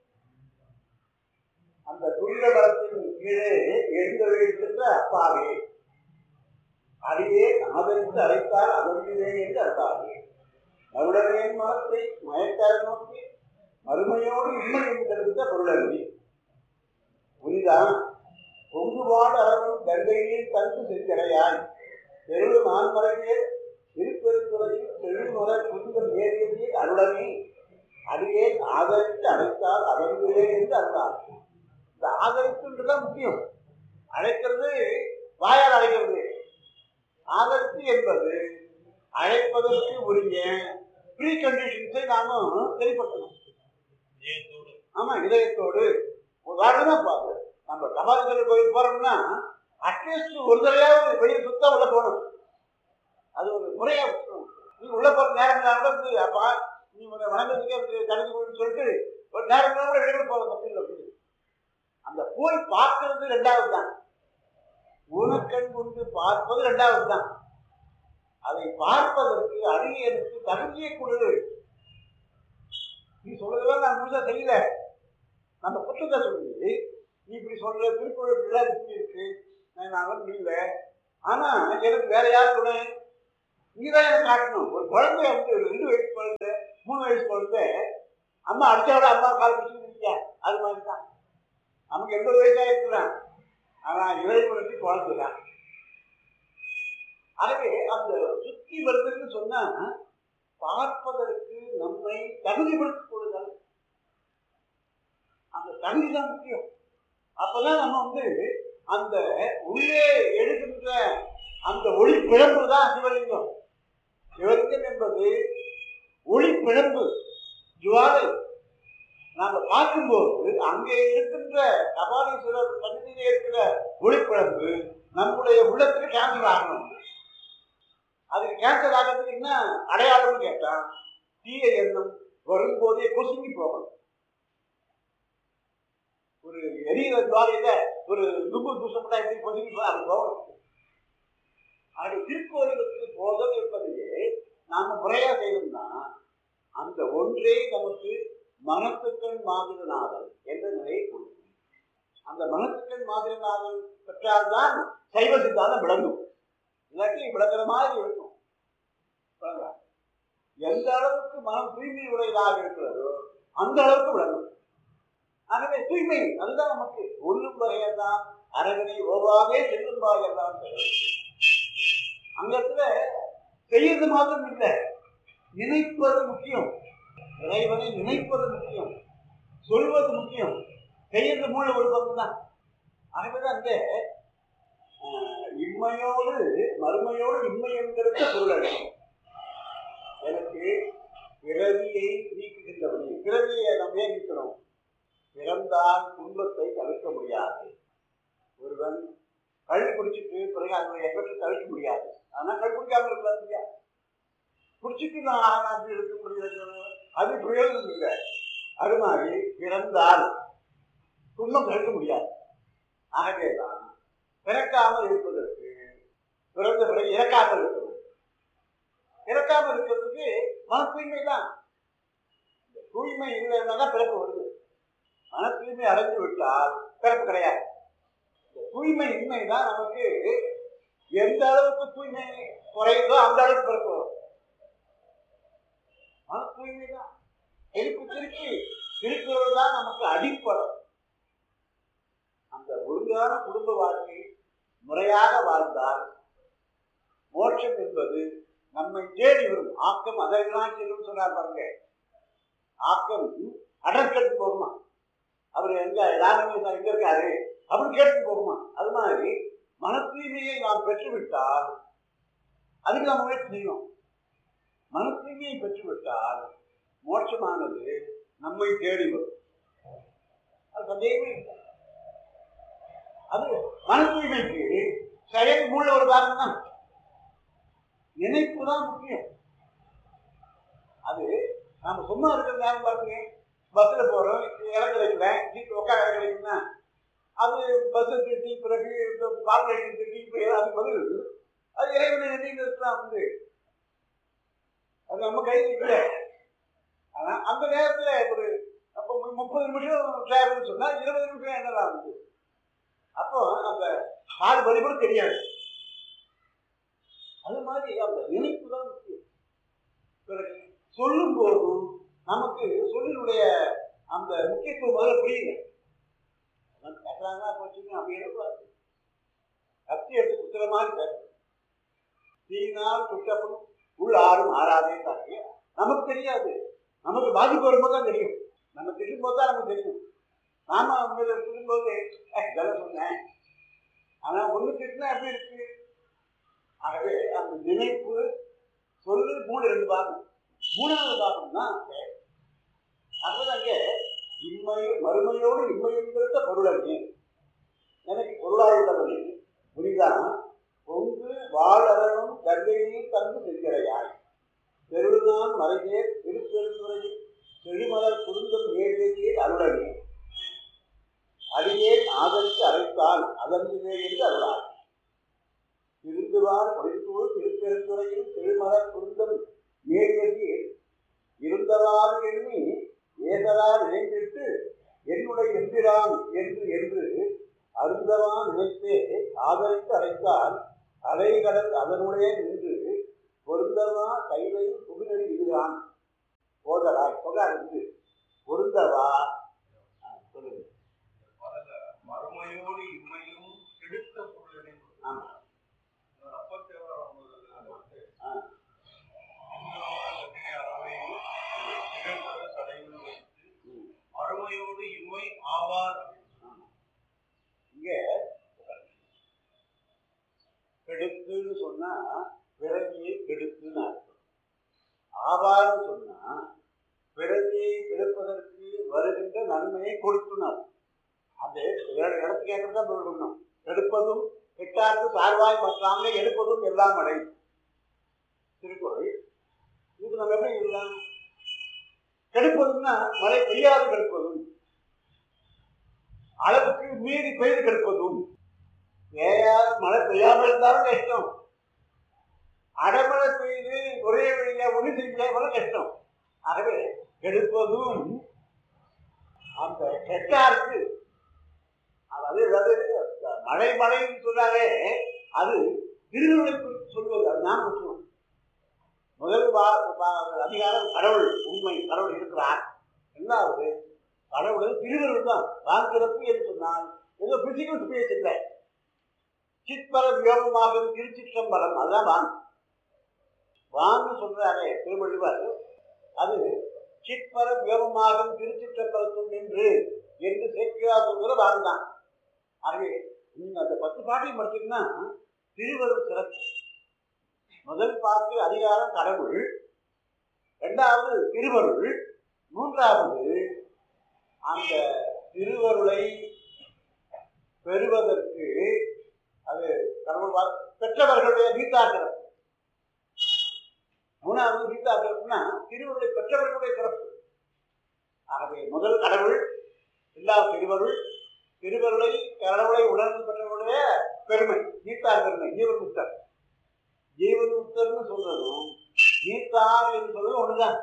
Speaker 3: அந்த துரித பலத்தின் கீழே எழுந்தவழிக்கின்ற அப்பாவே அடியே ஆதரித்து அழைத்தால் அகன்றிலே என்று அர்த்தாவே மறுடனே மனத்தை மயக்கார நோக்கி மறுமையோடு இன்மை என்கிற பொருளன்றி புரிதான் பொங்குபாடு அளவும் கங்கையில் தந்து செஞ்சடையாய் பெரு நான்மறையே திருப்பெருந்துறையில் பெருமுறை புரிதல் நேரியதே அருளமே அடியே ஆதரித்து அழைத்தால் அகன்றிலே என்று அர்த்தார் இந்த ஆதரிப்புன்றதுதான் முக்கியம் அழைக்கிறது வாயால் அழைக்கிறது ஆதரிப்பு என்பது அழைப்பதற்கு உரிய ப்ரீ கண்டிஷன்ஸை நாம வெளிப்படுத்தணும் ஆமா இதயத்தோடு உதாரணமா பாரு நம்ம கபாலீஸ்வரர் கோயில் போறோம்னா அட்லீஸ்ட் ஒரு தடவையாவது வெளியே சுத்தம் உள்ள போகணும் அது ஒரு முறையா வச்சுக்கணும். நீ உள்ள போற நேரம் இல்லாம கூட இருந்து, அப்பா நீ உன்னை வணங்குறதுக்கே தடுத்து போயின்னு சொல்லிட்டு ஒரு நேரம் இல்லாம கூட வெளியே போற தப்பு இல்லை அப்படின்னு. அந்த போய் பார்க்கறது ரெண்டாவது தான் ஊனக்கண் கொண்டு பார்ப்பது ரெண்டாவது தான் அதை பார்ப்பதற்கு அடியனுக்கு தகுதியை கொடு நீ சொல்றதெல்லாம் நான் முழுசா செய்யல நம்ம குற்றத்தை சொல்லி நீ இப்படி சொல்ற திருக்குறள் இப்படிலாம் இப்படி இருக்கு நான் நான் வந்து இல்லை ஆனா எனக்கு வேற யார் துணை நீ தான் எனக்கு காட்டணும் ஒரு குழந்தை வந்து ஒரு ரெண்டு வயசு குழந்தை மூணு வயசு குழந்தை அம்மா அடிச்சோட அம்மா கால் பிடிச்சிருக்கீங்க அது மாதிரி தான் நமக்கு எண்பது வயசாக இருக்கலாம் ஆனா இறைவனுக்கு குழந்தை தான் ஆகவே அந்த சுத்தி வருதுன்னு சொன்னா பார்ப்பதற்கு நம்மை தகுதிப்படுத்திக் கொள்ளுதல் அந்த தகுதி தான் முக்கியம் அப்பதான் நம்ம வந்து அந்த உள்ளே எழுகின்ற அந்த ஒளி பிழம்பு தான் சிவலிங்கம் சிவலிங்கம் என்பது ஒளி பிழம்பு ஜுவாலை நாம பார்க்கும்போது அங்கே இருக்கின்ற கபாலீஸ்வரர் சன்னிதியிலே இருக்கிற ஒளிப்பிழம்பு நம்முடைய உள்ளத்துக்கு கேன்சல் ஆகணும் அதுக்கு கேன்சல் ஆகிறதுக்கு என்ன அடையாளம்னு கேட்டா தீய எண்ணம் வரும்போதே கொசுங்கி போகணும் ஒரு எரியிற ஜுவாலையில ஒரு தும்பு தூசப்பட்டா எப்படி கொசுங்கி போக அது போகணும் அது திருக்கோயிலுக்கு போதல் என்பதையே நாம முறையா செய்யணும்னா அந்த ஒன்றே நமக்கு மனத்துக்கண் மாதிரநாதல் என்ற நிலையை கொடுக்கும் அந்த மனத்துக்கண் மாதிரநாதல் பெற்றால்தான் சைவ சித்தாந்தம் விளங்கும் இல்லாட்டி விளங்குற மாதிரி இருக்கும் விளங்குதா? எந்த அளவுக்கு மனம் தூய்மை உடையதாக இருக்கிறதோ அந்த அளவுக்கு விளங்கும் ஆகவே தூய்மை அதுதான் நமக்கு ஒன்றும் வகையெல்லாம் அரகனை ஓவாவே செல்லும் பாகையெல்லாம் அங்க இடத்துல செய்யறது மாத்திரம் இல்லை நினைப்பது முக்கியம் இறைவனை நினைப்பது முக்கியம் சொல்வது முக்கியம் செய்யறது மூல ஒரு பங்கு தான் ஆகவேதான் அங்கே ஆஹ், இம்மையோடு மறுமையோடு இம்மை என்கிறது பொருள் எனக்கு பிறவியை நீக்குகின்றவனே பிறவியை நம்ம ஏன் நீக்கணும் பிறந்தால் துன்பத்தை தவிர்க்க முடியாது ஒருவன் கழி குடிச்சிட்டு பிறகு அதனுடைய எஃபெக்ட் தவிர்க்க முடியாது ஆனா கழி குடிக்காம இருக்கலாம் இல்லையா குடிச்சிட்டு நான் ஆகாது இருக்க முடியாது அது பிரயோஜனம் இல்லை அது மாதிரி பிறந்தால் துன்பம் தவிர்க்க முடியாது ஆகவேதான் பிறக்காமல் இருப்பதற்கு பிறந்த பிறகு இறக்காமல் இருக்கிறது இறக்காமல் இருக்கிறதுக்கு மன தூய்மை தான் இந்த தூய்மை இல்லைன்னா தான் பிறப்பு வருது மன தூய்மை அடைஞ்சு விட்டால் பிறப்பு கிடையாது இந்த தூய்மை இன்மை தான் நமக்கு எந்த அளவுக்கு தூய்மை குறையுதோ அந்த அளவுக்கு பிறப்பு வரும் மன தூய்மை தான் திருப்பி திருப்பி திருக்குறள் தான் நமக்கு அடிப்படை அந்த ஒழுங்கான குடும்ப வாழ்க்கை முறையாக வாழ்ந்தால் மோட்சம் என்பது நம்மை தேடி வரும் ஆக்கம் அதெல்லாம் செல்லும் சொன்னார் பாருங்க ஆக்கம் அடற்கட்டு போகுமா அவர் எங்க ராமேஸ்வரம் எங்க இருக்காரு அப்படின்னு கேட்டு போகுமா அது மாதிரி மன தூய்மையை நாம் பெற்றுவிட்டால் அதுக்கு நாம் முயற்சி செய்யணும் மன தூய்மையை பெற்றுவிட்டால் மோட்சமானது நம்மை தேடி வரும் அது சந்தேகமே இல்லை அது மன தூய்மைக்கு செயல் மூல ஒரு காரணம் தான் நினைப்பு தான் முக்கியம் அது நாம சும்மா இருக்கிற நேரம் பாருங்க பஸ்ல போறோம் இறங்க வைக்கிறேன் சீட்டு உட்கார இறங்க வைக்கணும்னா அது பஸ் திட்டி பிறகு இந்த கார்பரேஷன் திட்டி இப்ப அது பதில் அது இறைவனை நினைவு இருக்கலாம் வந்து அது நம்ம கையில் இல்லை ஆனா அந்த நேரத்துல ஒரு அப்போ முப்பது நிமிஷம் டிராவல்னு சொன்னா இருபது நிமிஷம் என்னதான் வந்து அப்போ அந்த கால் வலி கூட தெரியாது அது மாதிரி அந்த நினைப்பு தான் முக்கியம் பிறகு சொல்லும் போதும் நமக்கு சொல்லினுடைய அந்த முக்கியத்துவம் முதல்ல புரியல அதான் பேசுறாங்க போச்சுங்க அப்படி இருக்கக்கூடாது கத்தி எடுத்து குத்துற மாதிரி பேசணும் தீனால் குற்றப்படும் உள் ஆறும் ஆறாதே தாங்க நமக்கு தெரியாது நமக்கு பாதிப்பு வரும்போது தான் தெரியும் நம்ம திட்டும் போது தான் நமக்கு தெரியும் நாம அவங்க சொல்லும்போது இதெல்லாம் சொன்னேன் ஆனா ஒண்ணு திட்டினா எப்படி இருக்கு ஆகவே அந்த நினைப்பு சொல்லு மூணு ரெண்டு பாகம் மூணாவது பாகம் தான் அதாவது அங்கே இம்மை மறுமையோடு இம்மை என்கிற பொருளனே எனக்கு பொருளாயுள்ளவனே புரிதான் பொங்கு வாழறனும் கங்கையில் தந்து செல்கிறாய் பெருநான் மறைவே திருப்பெருந்துறையில் செழிமலர் குறுந்தம் ஏழையே அருளனே அடியேன் ஆதரித்து அழைத்தால் அதன்பிலே என்று அருளார் திருந்துவார் பொழித்தூர் திருப்பெருந்துறையில் திருமலர் குருந்தம் மேலேறி இருந்தவாறு எண்ணி ஏதரா நினைந்திட்டு என்னுடைய எம்பிரான் என்று என்று அருந்தவா நினைத்தே ஆதரித்து அழைத்தால் அலைகடல் அதனுடைய நின்று பொருந்தவா கைவை புகுநெறி விடுகிறான் போதராய் போகாது பொருந்தவா ஆ, சொல்லுங்க
Speaker 4: மறுமையோடு இம்மையும் எடுத்த பொருளினை
Speaker 3: ஆமா
Speaker 4: அப்பத்தேவர் அவர்கள் வந்து
Speaker 3: ஆ.
Speaker 4: நிகழ்ந்த தடைகள் வைத்து
Speaker 3: ம்.
Speaker 4: மறுமையோடு இம்மை ஆவார்
Speaker 3: இங்க கெடுத்துன்னு சொன்னா பிறவியை கெடுத்துன்னு அர்த்தம் ஆவார்னு சொன்னா பிறவியை கெடுப்பதற்கு வருகின்ற நன்மையை கொடுத்துன்னு அர்த்தம் அந்த இட- இடத்துக்கு ஏற்றது தான் சொல்லணும் எடுப்பதும் கெட்டார்க்கு சார்வாய் மற்றாங்க எடுப்பதும் எல்லாம் அடை திருக்குறள் இதுக்கு நம்ம எப்படி இல்லை கெடுப்பதும்னா மழை பெய்யாது கெடுப்பதும் அளவுக்கு மீறி பெய்து கெடுப்பதும் பெய்யாத மழை பெய்யாமல் இருந்தாலும் கஷ்டம் அடமழை பெய்து ஒரே வழியா ஒளி செய்யாமல் கஷ்டம் ஆகவே கெடுப்பதும் அந்த கெட்டாருக்கு அதாவது அதாவது மழை மழைன்னு சொன்னாலே அது திருவிழை குறித்து சொல்வது அது நான் சொல்லுவோம் முதல் வா- வா- அதிகாரம் கடவுள் உண்மை கடவுள் இருக்கிறார் ரெண்டாவது கடவுள் திருவருள் தான் தான் சிறப்பு என்று சொன்னால் ஏதோ பிசிக்கல் ஸ்பேஸ் இல்லை சிற்பர வியோகமாக திருச்சிற்றம்பலம் அதுதான் வான் வான்னு சொல்றாரே திருவள்ளுவர் அது சிற்பர வியோகமாக திருச்சிற்றம்பலத்தும் நின்று என்று சேர்க்கையா சொல்கிற வான் தான் ஆகவே நீங்க அந்த பத்து பாட்டையும் படிச்சீங்கன்னா திருவருள் சிறப்பு முதல் பாட்டு அதிகாரம் கடவுள் இரண்டாவது திருவருள் மூன்றாவது அந்த திருவருளை பெறுவதற்கு அது கடவுள் வா- பெற்றவர்களுடைய வீட்டாசிறப்பு மூணாவது வீட்டாசிறப்புனா திருவருளை பெற்றவர்களுடைய சிறப்பு ஆகவே முதல் கடவுள் இரண்டாவது திருவருள் திருவருளை கடவுளை உணர்ந்து பெற்றவர்களுடைய பெருமை நீத்தார் பெருமை ஜீவன் முத்தர் ஜீவன் முத்தர்னு சொல்றதும் நீத்தார் என்று சொல்றதும் ஒண்ணுதான்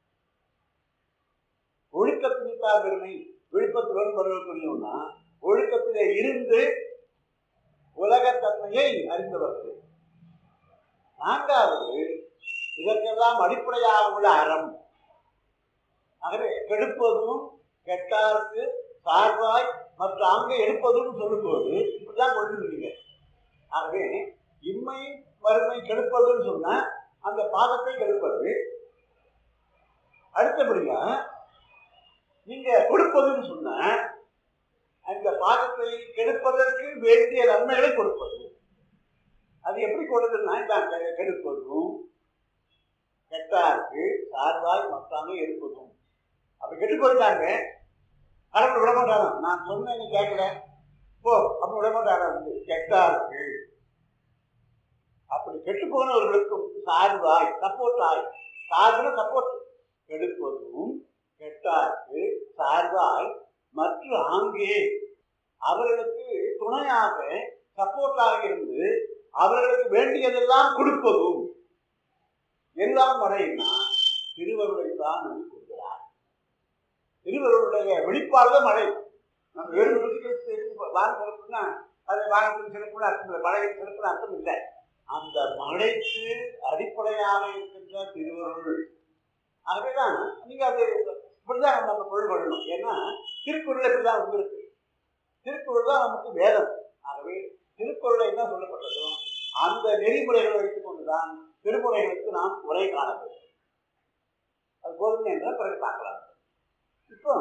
Speaker 3: ஒழுக்கத்து நீத்தார் பெருமை விழுப்பத்துடன் வருவதுன்னா ஒழுக்கத்திலே இருந்து உலகத்தன்மையை அறிந்தவர்கள் நான்காவது இதற்கெல்லாம் அடிப்படையாக உள்ள அறம் ஆகவே கெடுப்பதும் கெட்டார்க்கு சார்பாய் மற்ற அங்கே எடுப்பதும் சொல்லும்போது இப்படிதான் கொண்டு இருக்கீங்க ஆகவே இம்மை வறுமை கெடுப்பதுன்னு சொன்னா அந்த பாதத்தை கெடுப்பது அடுத்தபடியா நீங்க கொடுப்பதுன்னு சொன்னா அந்த பாதத்தை கெடுப்பதற்கு வேண்டிய நன்மைகளை கொடுப்பது அது எப்படி கொடுக்குதுன்னா இதான் கெ- கெடுப்பதும் கெட்டாருக்கு சார்பாய் மத்தாங்க எடுப்பதும் அப்ப கெட்டு போயிட்டாங்க கடவுள் விட மாட்டாங்க நான் சொன்னேன் நீ கேட்கல போ அப்படி விட மாட்டாங்க வந்து கெட்டாருக்கு அப்படி கெட்டு போனவர்களுக்கும் சார்பாய் சப்போர்ட் ஆய் சார்புன சப்போர்ட் கெடுப்பதும் கெட்டாருக்கு சார்பாய் மற்ற ஆங்கே அவர்களுக்கு துணையாக சப்போர்ட்டாக இருந்து அவர்களுக்கு வேண்டியதெல்லாம் கொடுப்பதும் எல்லாம் முறையினா திருவருளை தான் நம்பி கொடுக்கிறார் திருவருளுடைய வெளிப்பாடு மழை நம்ம வெறும் வாங்க சிறப்புனா அது வாங்கத்தின் சிறப்புன்னு அர்த்தம் இல்லை மழையின் சிறப்புன்னு அர்த்தம் இல்லை அந்த மழைக்கு அடிப்படையாக இருக்கின்ற திருவருள் ஆகவேதான் நீங்க அது இப்படிதான் நம்ம பொருள் கொள்ளணும் ஏன்னா திருக்குறள் இப்படிதான் வந்திருக்கு திருக்குறள் தான் நமக்கு வேதம் ஆகவே திருக்குறளை என்ன சொல்லப்பட்டதோ அந்த நெறிமுறைகளை வைத்துக் கொண்டுதான் திருமுறைகளுக்கு நாம் உரை காண வேண்டும் அது போதும் என்ற பிறகு பார்க்கலாம் இப்போ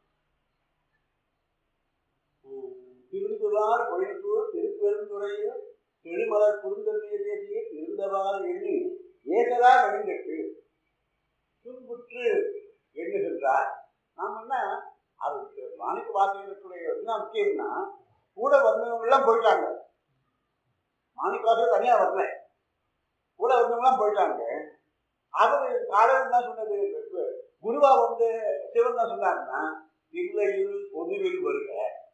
Speaker 3: உம், திருந்துவார் பொழித்தூர் திருப்பெருந்துறையில் திருமலர் குறுந்தன்மையில் இருந்தவாறு எண்ணி ஏகரா நெடுங்கட்டு துன்புற்று எண்ணுகின்றார் நாம் என்ன அது மாணிக்க வாசகர்களுடைய என்ன முக்கியம்னா கூட வந்தவங்க எல்லாம் போயிட்டாங்க மாணிக்க வாசகர் தனியா வரல கூட வந்தவங்க எல்லாம் போயிட்டாங்க அவர் காலையில் என்ன சொன்னது குருவா வந்து சிவன் என்ன சொன்னாருன்னா இல்லையில் பொதுவில் வருக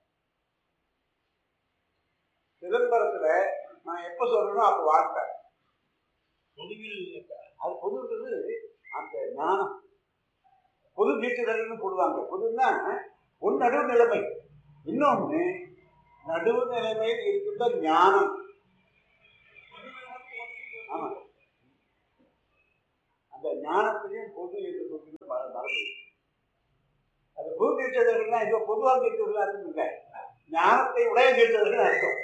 Speaker 3: சிதம்பரத்துல நான் எப்ப சொல்றேனோ அப்ப வாழ்த்தேன் பொதுவில் அது பொதுன்றது அந்த ஞானம் பொது நீச்சுதல்னு போடுவாங்க பொதுன்னா ஒன்று நடுவு நிலைமை இன்னொன்று நடுவு நிலைமையில் இருக்கின்ற ஞானம் ஆமா அந்த ஞானத்திலையும் பொது என்று சொல்கிறது மர- மரபு தீட்சதர்கள்னா இப்போ பொதுவாக தீட்சதர்கள் அர்த்தம் இல்லை ஞானத்தை உடைய தீட்சதர்கள் அர்த்தம்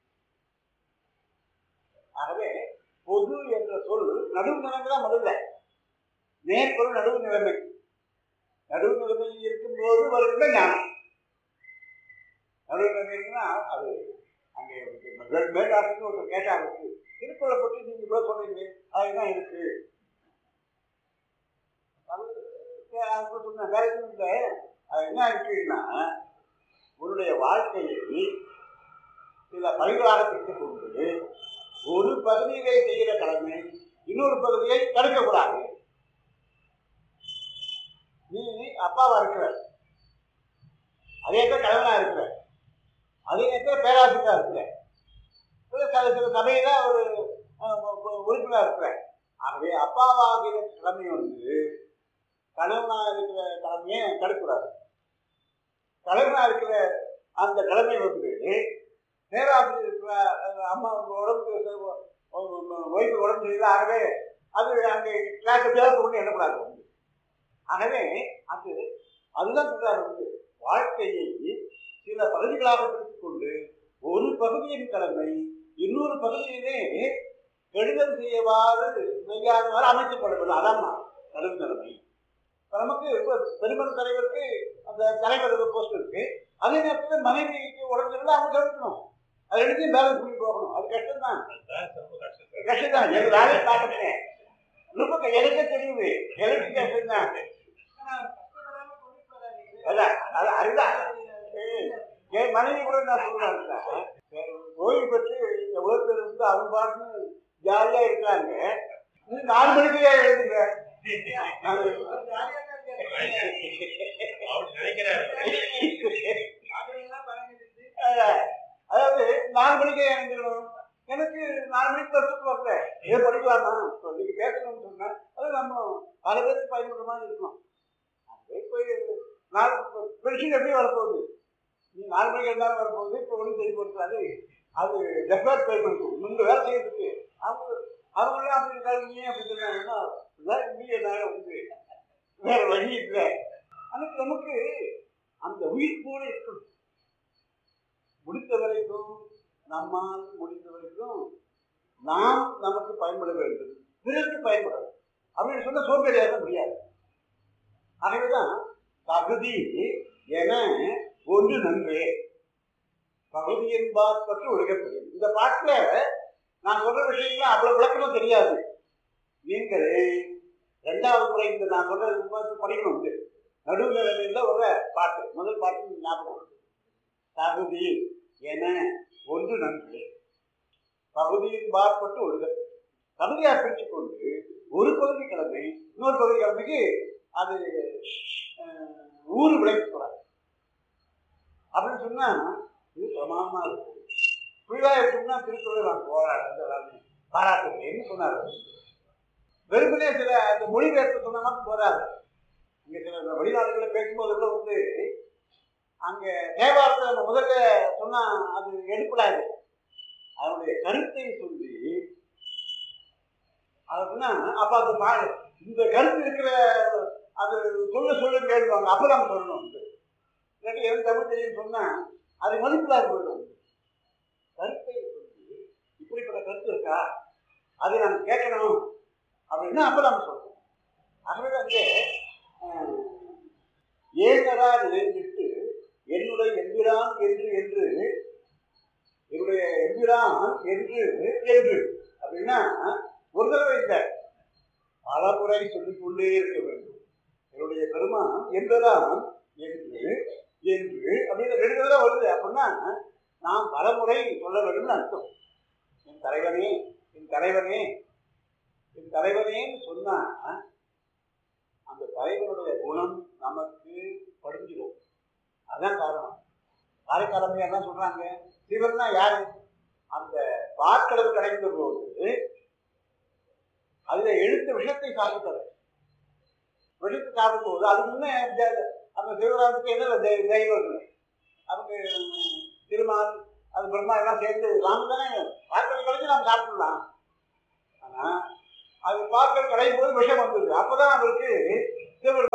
Speaker 3: ஆகவே பொது என்ற சொல் நடுவு நிலைமை தான் முதல்ல நேர்பொருள் நடுவு நிலைமை நடுவு நிலைமை இருக்கும்போது வருகின்ற ஞானம் நடுவு நிலைமை இருக்குன்னா அது அங்கே மேலாட்டுக்கு ஒருத்தர் கேட்டாங்க திருக்குறளை பற்றி நீங்க இவ்வளவு சொல்றீங்க அதுதான் இருக்கு அது அது சொன்னேன் வேற எதுவும் இல்லை அது என்ன இருக்குன்னா உன்னுடைய வாழ்க்கையை சில பணிகளாக பிரித்துக் கொண்டு ஒரு பகுதியிலே செய்கிற கடமை இன்னொரு பகுதியை தடுக்கக்கூடாது நீ அப்பாவா இருக்கிற அதே நேரத்தில் கணவனா இருக்கிற அதே நேரத்தில் பேராசிரியரா இருக்கிற சில சில சில சபையில ஒரு உறுப்பினர் இருக்கிற ஆகவே அப்பாவாகிற கடமை வந்து கணவனா இருக்கிற கடமையை தடுக்கூடாது கணவனா இருக்கிற அந்த கடமை வந்து பேராசிரியர் இருக்கிற அஹ், அம்மா உடம்பு ஒய்ஃபு உடம்பு சரியில்லை ஆகவே அது அங்கே கிளாஸ் எப்படியாவது கொண்டு எண்ணக்கூடாது வந்து ஆகவே அது அதுதான் சொல்றாரு வந்து வாழ்க்கையை சில பகுதிகளாக பிரித்துக் கொண்டு ஒரு பகுதியின் கடமை இன்னொரு பகுதியிலே கெடுதல் செய்யவாறு செய்யாதவாறு அமைக்கப்படவில்லை அதான் நடுவு நிலைமை இப்ப நமக்கு இப்போ பெருமன் தலைவருக்கு அந்த தலைவர் போஸ்ட் இருக்கு அதே நேரத்தில் மனைவிக்கு உடம்பு சரியில்லை அவங்க கவனிக்கணும் அது எடுத்து பேலன்ஸ் பண்ணி போகணும் அது கஷ்டம் தான் கஷ்டம் தான் எனக்கு வேலையை பார்த்துட்டேன் ரொம்ப க- எனக்கே தெரியுது எனக்கு கஷ்டம் தான் அதான் அது அதுதான் ஏய், என் மனைவி கூட நான் சொல்றேன் ஓய்வு பெற்று எவ்வளவு பேர் வந்து அவங்க பாட்டு ஜாலியா இருக்காங்க நீ நாலு மணிக்கே எழுதுங்க அஹ், அதாவது நாலு மணிக்கே எழுந்துக்கணும் எனக்கு நாலு மணிக்கு பஸ்ஸுக்கு வரல ஏன் படிக்கலாமா இப்போ நீங்க பேசணும்னு சொன்னா அது நம்ம பல பேருக்கு பயன்படுற மாதிரி இருக்கணும் அப்படியே போய் நாலு பென்ஷன் எப்படி வரப்போகுது நீ நாலு மணிக்கு இருந்தாலும் வரப்போகுது இப்போ ஒன்றும் செய்ய கொடுத்தாது அது டெஃபர்ட் பேமெண்ட் முன்பு வேலை செய்யறதுக்கு அவங்க அவங்களாம் அப்படி இருக்காங்க நீ அப்படி இருக்காங்கன்னா இம்மீடியட்டாக வந்து வேற வழி இல்லை அதுக்கு நமக்கு அந்த உயிர் கூட இருக்கணும் முடிந்த வரைக்கும் நம்மால் முடிந்த வரைக்கும் நாம் நமக்கு பயன்பட வேண்டும் பிறருக்கு பயன்படும் அப்படின்னு சொன்ன சோம்பேறியாக முடியாது ஆகவேதான் தகுதி என ஒன்று நன்றே பகுதி என்பார் பற்றி ஒழுகப்படும் இந்த பாட்டுல நான் சொல்ற விஷயங்கள் அவ்வளவு விளக்கமா தெரியாது நீங்கள் ரெண்டாவது முறை இந்த நான் சொல்ற பார்த்து படிக்கணும் வந்து நடுநிலைமையில ஒரு பாட்டு முதல் பாட்டு ஞாபகம் வருது. தகுதி என ஒன்று நன்றே பகுதியின் பார்ப்பட்டு ஒழுகப்படும் தகுதியா பிரித்துக் கொண்டு ஒரு பகுதி கிழமை இன்னொரு பகுதி கிழமைக்கு அது அஹ், ஊறு விளைவிக்கூடாது அப்படின்னு சொன்னா இது பிரமாதமா இருக்கும் புரிதா இருக்கும்னா திருக்குறள் நான் போராடுறது பாராட்டுகிறேன்னு சொன்னார் வெறுமனே சில அந்த மொழிபெயர்ப்பு சொன்ன மட்டும் போராது இங்க சில வெளிநாடுகளில் பேசும்போது கூட வந்து அங்க தேவாரத்தை நம்ம முதல்ல சொன்னா அது எடுப்படாது அதனுடைய கருத்தை சொல்லி அதுன்னா அப்ப அது மா- இந்த கருத்து இருக்கிற அது சொல்ல சொல்ல கேள்வாங்க அப்ப நம்ம சொல்லணும் வந்து இல்லாட்டி எனக்கு தமிழ் தெரியும் சொன்னா அது மதிப்பில்லாத போயிடும் கருத்தை சொல்லி இப்படிப்பட்ட கருத்து இருக்கா அதை நம்ம கேட்கணும் அப்படின்னா அப்ப நம்ம சொல்லணும் ஆகவே வந்து அஹ், ஏகரா நினைந்துட்டு என்னுடைய எம்பிரான் என்று என்று என்னுடைய எம்பிரான் என்று என்று அப்படின்னா ஒரு தடவை இல்லை பல முறை சொல்லிக் கொண்டே இருக்க வேண்டும் என்னுடைய பெருமான் என்பதான் என்று என்று அப்படின்னு ரெண்டு தடவை வருது அப்படின்னா நாம் பலமுறை சொல்ல வேண்டும்னு அர்த்தம் என் தலைவனே என் தலைவனே என் தலைவனேன்னு சொன்னா அந்த தலைவனுடைய குணம் நமக்கு படிஞ்சிடும் அதான் காரணம் காரைக்காலமே என்ன சொல்றாங்க சிவன்னா யாரு அந்த பாற்கடல் கடைந்த போது அதுல எழுத்த விஷத்தை சாப்பிட்டது விஷத்தை சாப்பிடும் போது அதுக்கு முன்னே ஜெ- அந்த சிவராஜுக்கு என்ன தெ- தெய்வம் இருக்கு அவங்க திருமால் அது பிரம்மா எல்லாம் சேர்ந்து நாம தானே பாற்கடல் கடைஞ்சு நாம் சாப்பிடலாம் ஆனா அது பாற்கடல் கடையும் போது விஷம் வந்தது அப்பதான் அவருக்கு சிவபெருமானுக்கு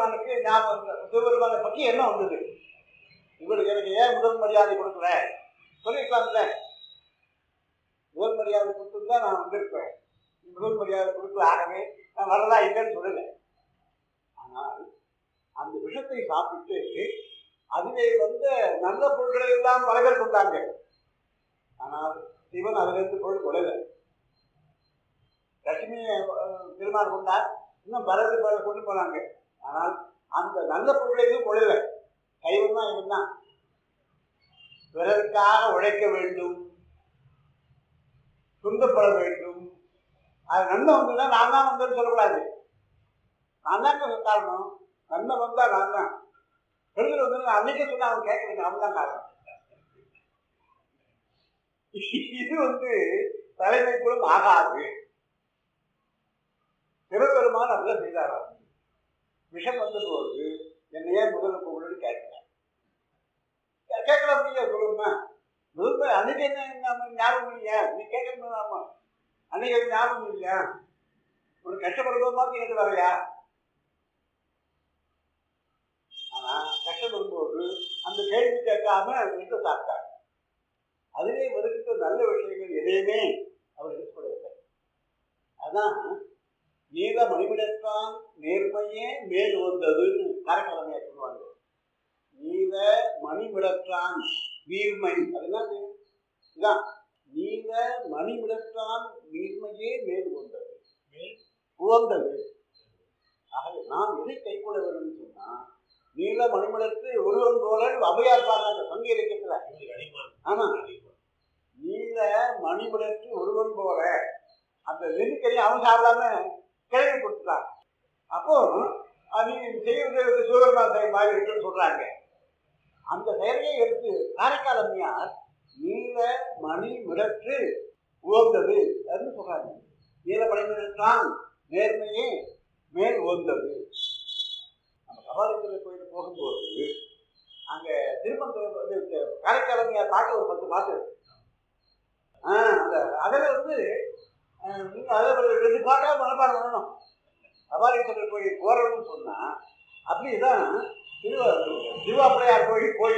Speaker 3: ஞாபகம் இல்லை. சிவபெருமானை பற்றி என்ன வந்தது இவர் எனக்கு ஏன் முதல் மரியாதை கொடுக்கல சொல்லிருக்கலாம்ல முதல் மரியாதை கொடுத்துருந்தா நான் வந்திருப்பேன் நீ முதல் மரியாதை கொடுக்கல ஆகவே நான் வரதா இல்லைன்னு சொல்லல ஆனால் அந்த விஷத்தை சாப்பிட்டு அதிலே வந்த நல்ல பொருட்களை எல்லாம் பல பேர் கொண்டாங்க ஆனால் சிவன் அதிலிருந்து பொருள் கொள்ளல லட்சுமியை அஹ், திருமால் கொண்டார் இன்னும் பல பேர் பல கொண்டு போனாங்க ஆனால் அந்த நல்ல பொருட்களை எதுவும் கொள்ளல கைவன் தான் இவன் தான் பிறருக்காக உழைக்க வேண்டும் துன்பப்பட வேண்டும் அது நன்மை வந்ததுன்னா நான் தான் வந்தேன்னு சொல்லக்கூடாது நான் தான் காரணம் நன்மை வந்தா நான் தான் பெருதல் வந்து நான் அன்னைக்கே சொன்னா அவன் கேட்கறீங்க அவன் தான் காரணம் இது வந்து தலைமைக்குள்ளும் ஆகாது சிவபெருமான் அப்படிதான் செய்தாராம் விஷம் வந்த போது என்னையே முதல்ல கூப்பிட்டு கேட்கிறேன் கேட்கலாம் முடியாது சொல்லுமா முதல்ல அன்னைக்கு என்ன நம்ம ஞாபகம் இல்லையா நீ கேட்கணும் ஆமா அன்னைக்கு அது ஞாபகம் இல்லையா ஒரு கஷ்டப்படும்போது மாதிரி எனக்கு வரையா ஆனா கஷ்டம் வரும்போது அந்த கேள்வி கேட்காம எடுத்து சாப்பிட்டார் அதிலே வருகின்ற நல்ல விஷயங்கள் எதையுமே அவர் எடுத்துக்கொள்ளவில்லை அதான் நீல மணிமிடத்தான் நேர்மையே மேல் வந்ததுன்னு கரக்கிழமையா சொல்லுவாங்க நீல மணிமிடத்தான் நீர்மை அது என்னது இதான் நீல மணிமிடத்தான் நீர்மையே மேல் வந்தது உவந்தது ஆகவே நாம் எதை கைக்கொள்ள வேண்டும் சொன்னா நீல மணிமிடத்து ஒருவன் போல அவையார் பாடுறாங்க சங்க இலக்கியத்துல ஆமா நீல மணிமிடத்து ஒருவன் போல அந்த நெருக்கடி அவன் சாப்பிடாம கிழமை கொடுத்துட்டான் அப்போ அது நீ செய்யறது சிவபெருமான் செயல் மாதிரி இருக்குன்னு சொல்றாங்க அந்த செயலையே எடுத்து காரைக்கால் அம்மையார் நீல மணி மிடற்று உவந்தது அப்படின்னு சொல்றாங்க நீல மணி மிடற்றான் நேர்மையே மேல் உவந்தது நம்ம கபாலீஸ்வரர் கோயிலுக்கு போகும்போது அங்க திருப்பந்தூர் வந்து காரைக்கால் அம்மையார் பாட்டு ஒரு பத்து பாட்டு இருக்கு. ஆ, அந்த அதில் வந்து அஹ், நீங்க அதை ஒரு ரெண்டு பாட்டாக மனப்பாடம் பண்ணணும் கபாலீஸ்வரர் கோயில் போறோம்னு சொன்னா அப்படிதான் திரு திருவாப்புடையார் கோயில் போய்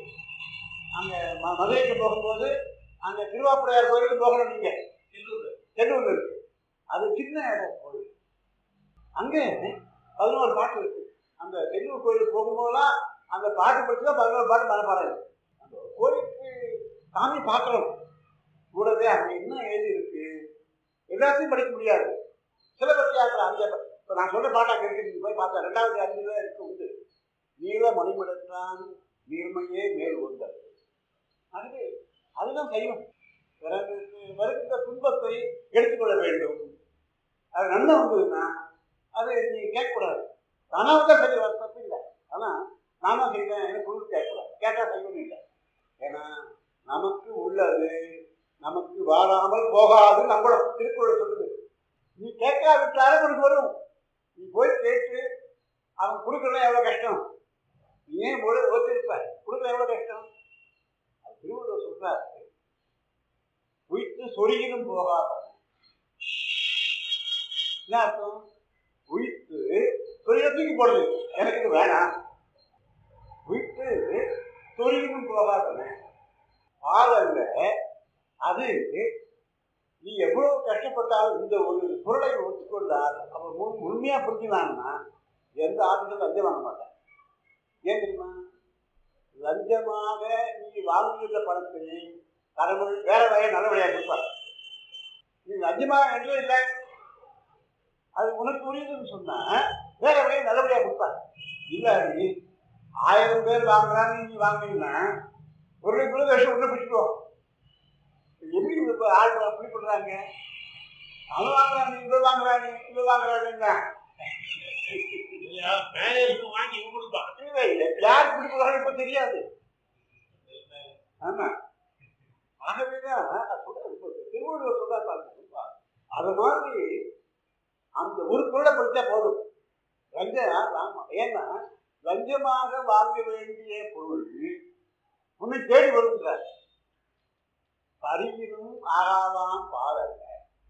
Speaker 3: அங்க ம- மதுரைக்கு போகும்போது அங்க திருவாப்புடையார் கோயிலுக்கு போகணும் நீங்க செல்லூர்ல இருக்கு அது சின்ன இடம் கோயில் அங்கே பதினோரு பாட்டு இருக்கு அந்த செல்லூர் கோயிலுக்கு போகும்போதெல்லாம் அந்த பாட்டு படிச்சு தான் பதினோரு பாட்டு மனப்பாடம் இருக்கு அந்த கோயிலுக்கு சாமி பார்க்கணும் கூடவே அங்க என்ன எழுதி இருக்கு எல்லாத்தையும் படிக்க முடியாது சிலபஸ் யாத்திரை அங்கே இப்போ நான் சொல்ற பாட்டு அங்கே இருக்கு நீங்க போய் பார்த்தா ரெண்டாவது அஞ்சுல இருக்கு உண்டு நீல மணிமடத்தான் நீர்மையே மேல் உண்டது அது அதுதான் செய்யும் பிறகு வருகின்ற துன்பத்தை எடுத்துக்கொள்ள வேண்டும் அது நன்மை வந்ததுன்னா அது நீ கேட்கக்கூடாது தானா தான் சரி வர தப்பு இல்லை ஆனால் நானா செய்தேன் எனக்கு குழு கேட்கக்கூடாது கேட்டால் செய்யணும் இல்லை ஏன்னா நமக்கு உள்ளது நமக்கு வாராமல் போகாது நம்மளோட திருக்குறள் சொல்லுது நீ கேட்காவிட்டாலும் உனக்கு வரும் நீ போய் கேட்டு அவன் கொடுக்கணும் எவ்வளோ கஷ்டம் நீ ஏன் முழு ஒத்துருப்ப கொடுக்க எவ்வளோ கஷ்டம் அது திருவள்ளுவர் சொல்றாரு உயிர்த்து சொருகினும் போகாத என்ன அர்த்தம் உயிர்த்து சொருகின தூக்கி போடுது எனக்கு இது வேணாம் உயிர்த்து சொருகினும் போகாதவன் பாதல்ல அது நீ எவ்வளவு கஷ்டப்பட்டாலும் இந்த ஒரு பொருளை ஒத்துக்கொண்டால் அவன் முழு முழுமையா புரிஞ்சுனான்னா எந்த ஆபீஸும் லஞ்சம் வாங்க மாட்டான் ஏன் தெரியுமா லஞ்சமாக நீ வாங்குகின்ற பணத்தை கடவுள் வேற வகையை நல்ல வழியாக கொடுப்பார் நீ லஞ்சமா என்று இல்லை அது உனக்கு புரியுதுன்னு சொன்னா வேற வகையை நல்லபடியா கொடுப்பார் இல்ல நீ ஆயிரம் பேர் வாங்குறான்னு நீ வாங்கினீங்கன்னா ஒரு குழு விஷம் ஒன்று பிடிச்சிடுவோம் எப்படி இப்போ ஆள் அப்படி பண்றாங்க அவன் வாங்குறான் நீ இவ்வளோ வாங்குறான் நீ இவ்வளோ வாங்குறாங்க
Speaker 4: மேனேஜருக்கு வாங்கி இவங்க கொடுப்பான்
Speaker 3: யார் பிடிக்கிறாங்க இப்ப தெரியாது ஆமா ஆகவேதான் அது சொல்றது இப்ப திருவள்ளுவர் சொல்றா பாருங்க அது மாதிரி அந்த ஒரு பொருளை படிச்சா போதும் லஞ்சம் ஆமா ஏன்னா லஞ்சமாக வாங்க வேண்டிய பொருள் உன்னை தேடி வருகிறார் பரியினும் ஆகாவாம் பாதல்ல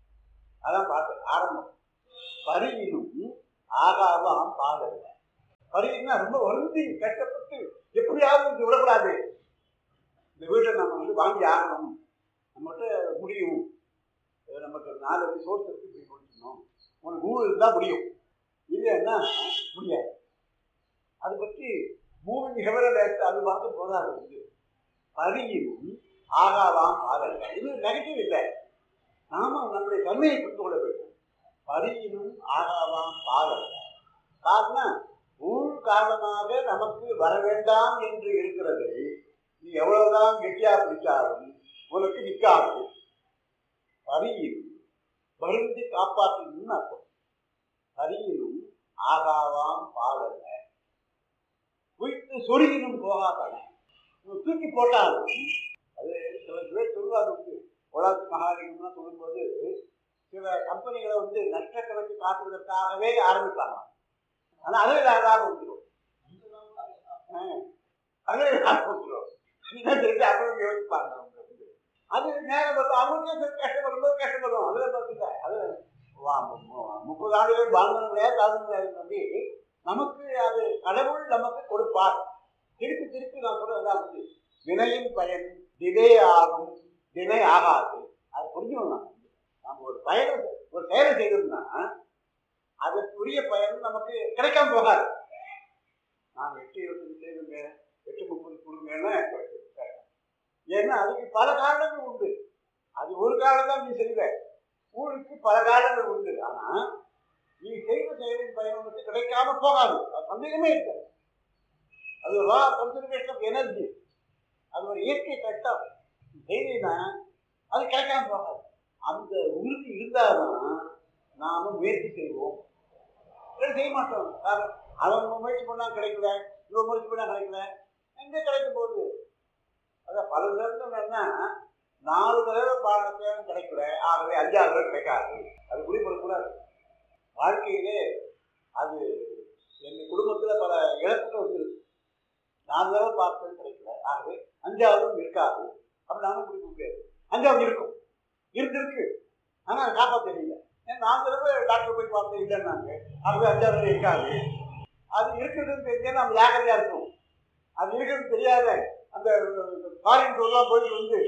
Speaker 3: அதான் பார்த்து ஆரம்பம் பரியினும் ஆகாவாம் பாதல்ல பரின்னா ரொம்ப வருந்தி கஷ்டப்பட்டு எப்படியாவது இது விடக்கூடாது இந்த வீட்டை நம்ம வந்து வாங்கி ஆகணும் நம்மகிட்ட முடியும் இது நமக்கு நாலஞ்சு சோர்ஸ் இருக்கு இப்படி முடிக்கணும் உனக்கு ஊர் இருந்தால் முடியும் இல்லைன்னா முடியாது அது பற்றி மூவிங் ஹெவரல் அது பார்த்து போதாது வந்து பரியினும் ஆகாவாம் ஆதல்ல இது நெகட்டிவ் இல்லை நாம நம்முடைய தன்மையை புரிந்து கொள்ள வேண்டும் பரியினும் ஆகாவாம் பாதல்ல காரணம் ஊழ் காரணமாக நமக்கு வர வேண்டாம் என்று இருக்கிறதை நீ எவ்வளவுதான் கெட்டியா பிடிச்சாலும் உனக்கு நிற்காது பரியினும் வருந்தி காப்பாற்றணும்னு அர்த்தம் பரியினும் ஆகாவாம் பாதல்ல குயித்து சொருகினும் போகாதான தூக்கி போட்டாலும் அது சில பேர் சொல்லுவாங்க வந்து உலக மகாலிங்கம்லாம் சொல்லும்போது சில கம்பெனிகளை வந்து நஷ்டக்கணக்கு காட்டுவதற்காகவே ஆரம்பிப்பாங்க ஆனால் அதே லாபம் வந்துடும் அதே லாபம் வந்துடும் என்ன தெரிஞ்சு அப்புறம் யோசிப்பாங்க அவங்க வந்து அது நேரம் வரும் அவங்களுக்கே சில கஷ்டப்படும்போது கஷ்டப்படும் அதில் பார்த்துங்க அது வா- மு- முப்பது ஆண்டுகள் வாழ்ந்தவங்களே தாழ்ந்தவங்களே நம்பி நமக்கு அது கடவுள் நமக்கு கொடுப்பார் திருப்பி திருப்பி நான் சொல்றதெல்லாம் வந்து வினையின் பயன் தினை ஆகும் தினை ஆகாது அது புரிஞ்சுக்கணும் நம்ம. நம்ம ஒரு பயனை ஒரு செயலை செய்தோம்னா அதற்குரிய பயன் நமக்கு கிடைக்காம போகாது நான் எட்டு இருபத்தஞ்சு செய்துங்க எட்டு முப்பது கொடுங்கன்னா கிடைக்கும். ஏன்னா அதுக்கு பல காரணங்கள் உண்டு அது ஒரு காரணம் தான் நீ செய்வ ஊருக்கு பல காரணங்கள் உண்டு ஆனா நீ செய்த செயலின் பயன் உனக்கு கிடைக்காம போகாது அது சந்தேகமே இல்லை அது ஒரு ரா கன்சர்வேஷன் ஆஃப் எனர்ஜி அது ஒரு இயற்கை கட்டம் நீ செய்தீங்கன்னா அது கிடைக்காம போகாது அந்த உறுதி இருந்தாதான் நாம முயற்சி செய்வோம் இல்லை செய்ய மாட்டோம் காரணம் அவன் முயற்சி பண்ணா கிடைக்கல இவன் முயற்சி பண்ணா கிடைக்கல எங்க கிடைக்க போகுது அதான் பல நேரத்தில் என்ன நாலு தடவை பாடத்தை கிடைக்கல ஆகவே அஞ்சாறு தடவை கிடைக்காது அது குறிப்பிடக்கூடாது வாழ்க்கையிலே அது எங்கள் குடும்பத்தில் பல இழப்புகள் வந்துருக்கு நாலு தடவை பார்த்தது கிடைக்கல ஆகவே அஞ்சாவதும் இருக்காது அப்படி நானும் பிடிக்க முடியாது அஞ்சாவது இருக்கும் இருந்திருக்கு ஆனால் அதை காப்பாற்ற தெரியல ஏன்னா நாலு தடவை டாக்டர் போய் பார்த்தேன் இல்லைன்னாங்க ஆகவே அஞ்சாவது இருக்காது அது இருக்குதுன்னு தெரிஞ்சா நம்ம ஜாக்கிரதையா இருக்கும் அது இருக்குதுன்னு தெரியாத அந்த ஃபாரின் டூர்லாம் போயிட்டு வந்து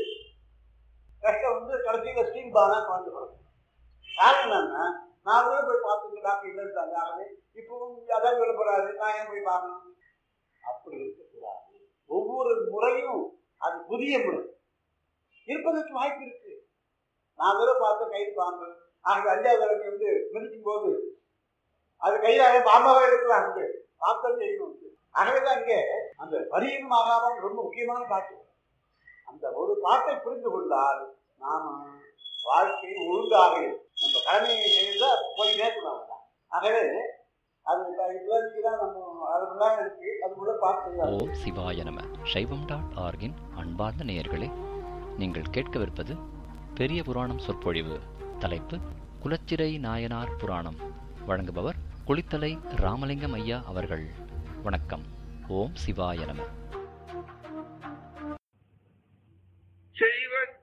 Speaker 3: கஷ்டம் வந்து கடைசியில் ஸ்டீல் பானா குழந்தை பிறக்கும் காரணம் என்னன்னா நான் கூட போய் பார்த்துட்டு டாக்டர் இல்லைன்ட்டாங்க ஆகவே இப்பவும் அதான் சொல்ல போறாரு நான் ஏன் போய் பார்க்கணும் அப்படி இருக்கக்கூடாது ஒவ்வொரு முறையும் அது புதிய முறை இருப்பதற்கு வாய்ப்பு இருக்கு நான் கூட பார்த்த கைது பாம்பு ஆகவே அஞ்சாவது தடவை வந்து மிதிக்கும் போது அது கையிலாக பாம்பாவே இருக்கலாம் அங்கே பார்த்தம் செய்யணும் ஆகவே தான் இங்கே அந்த வரியும் ஆகாமல் ரொம்ப முக்கியமான பாட்டு அந்த ஒரு பாட்டை புரிந்து கொண்டால் நாம வாழ்க்கை ஒழுங்காக இருக்கும். நம்ம கடமையை செய்யறதா போய் நேர்க்கணும் ஆகவே அது இப்போதைக்கு தான் நம்ம அதுதான் இருக்கு அதுக்குள்ள பார்த்து
Speaker 5: ஓம் சிவாய நம சைவம் டாட் ஆர்கின் அன்பார்ந்த நேயர்களே நீங்கள் கேட்கவிருப்பது பெரிய புராணம் சொற்பொழிவு தலைப்பு குலச்சிறை நாயனார் புராணம் வழங்குபவர் குளித்தலை ராமலிங்கம் ஐயா அவர்கள் வணக்கம் ஓம் சிவாய நம
Speaker 6: செய்வ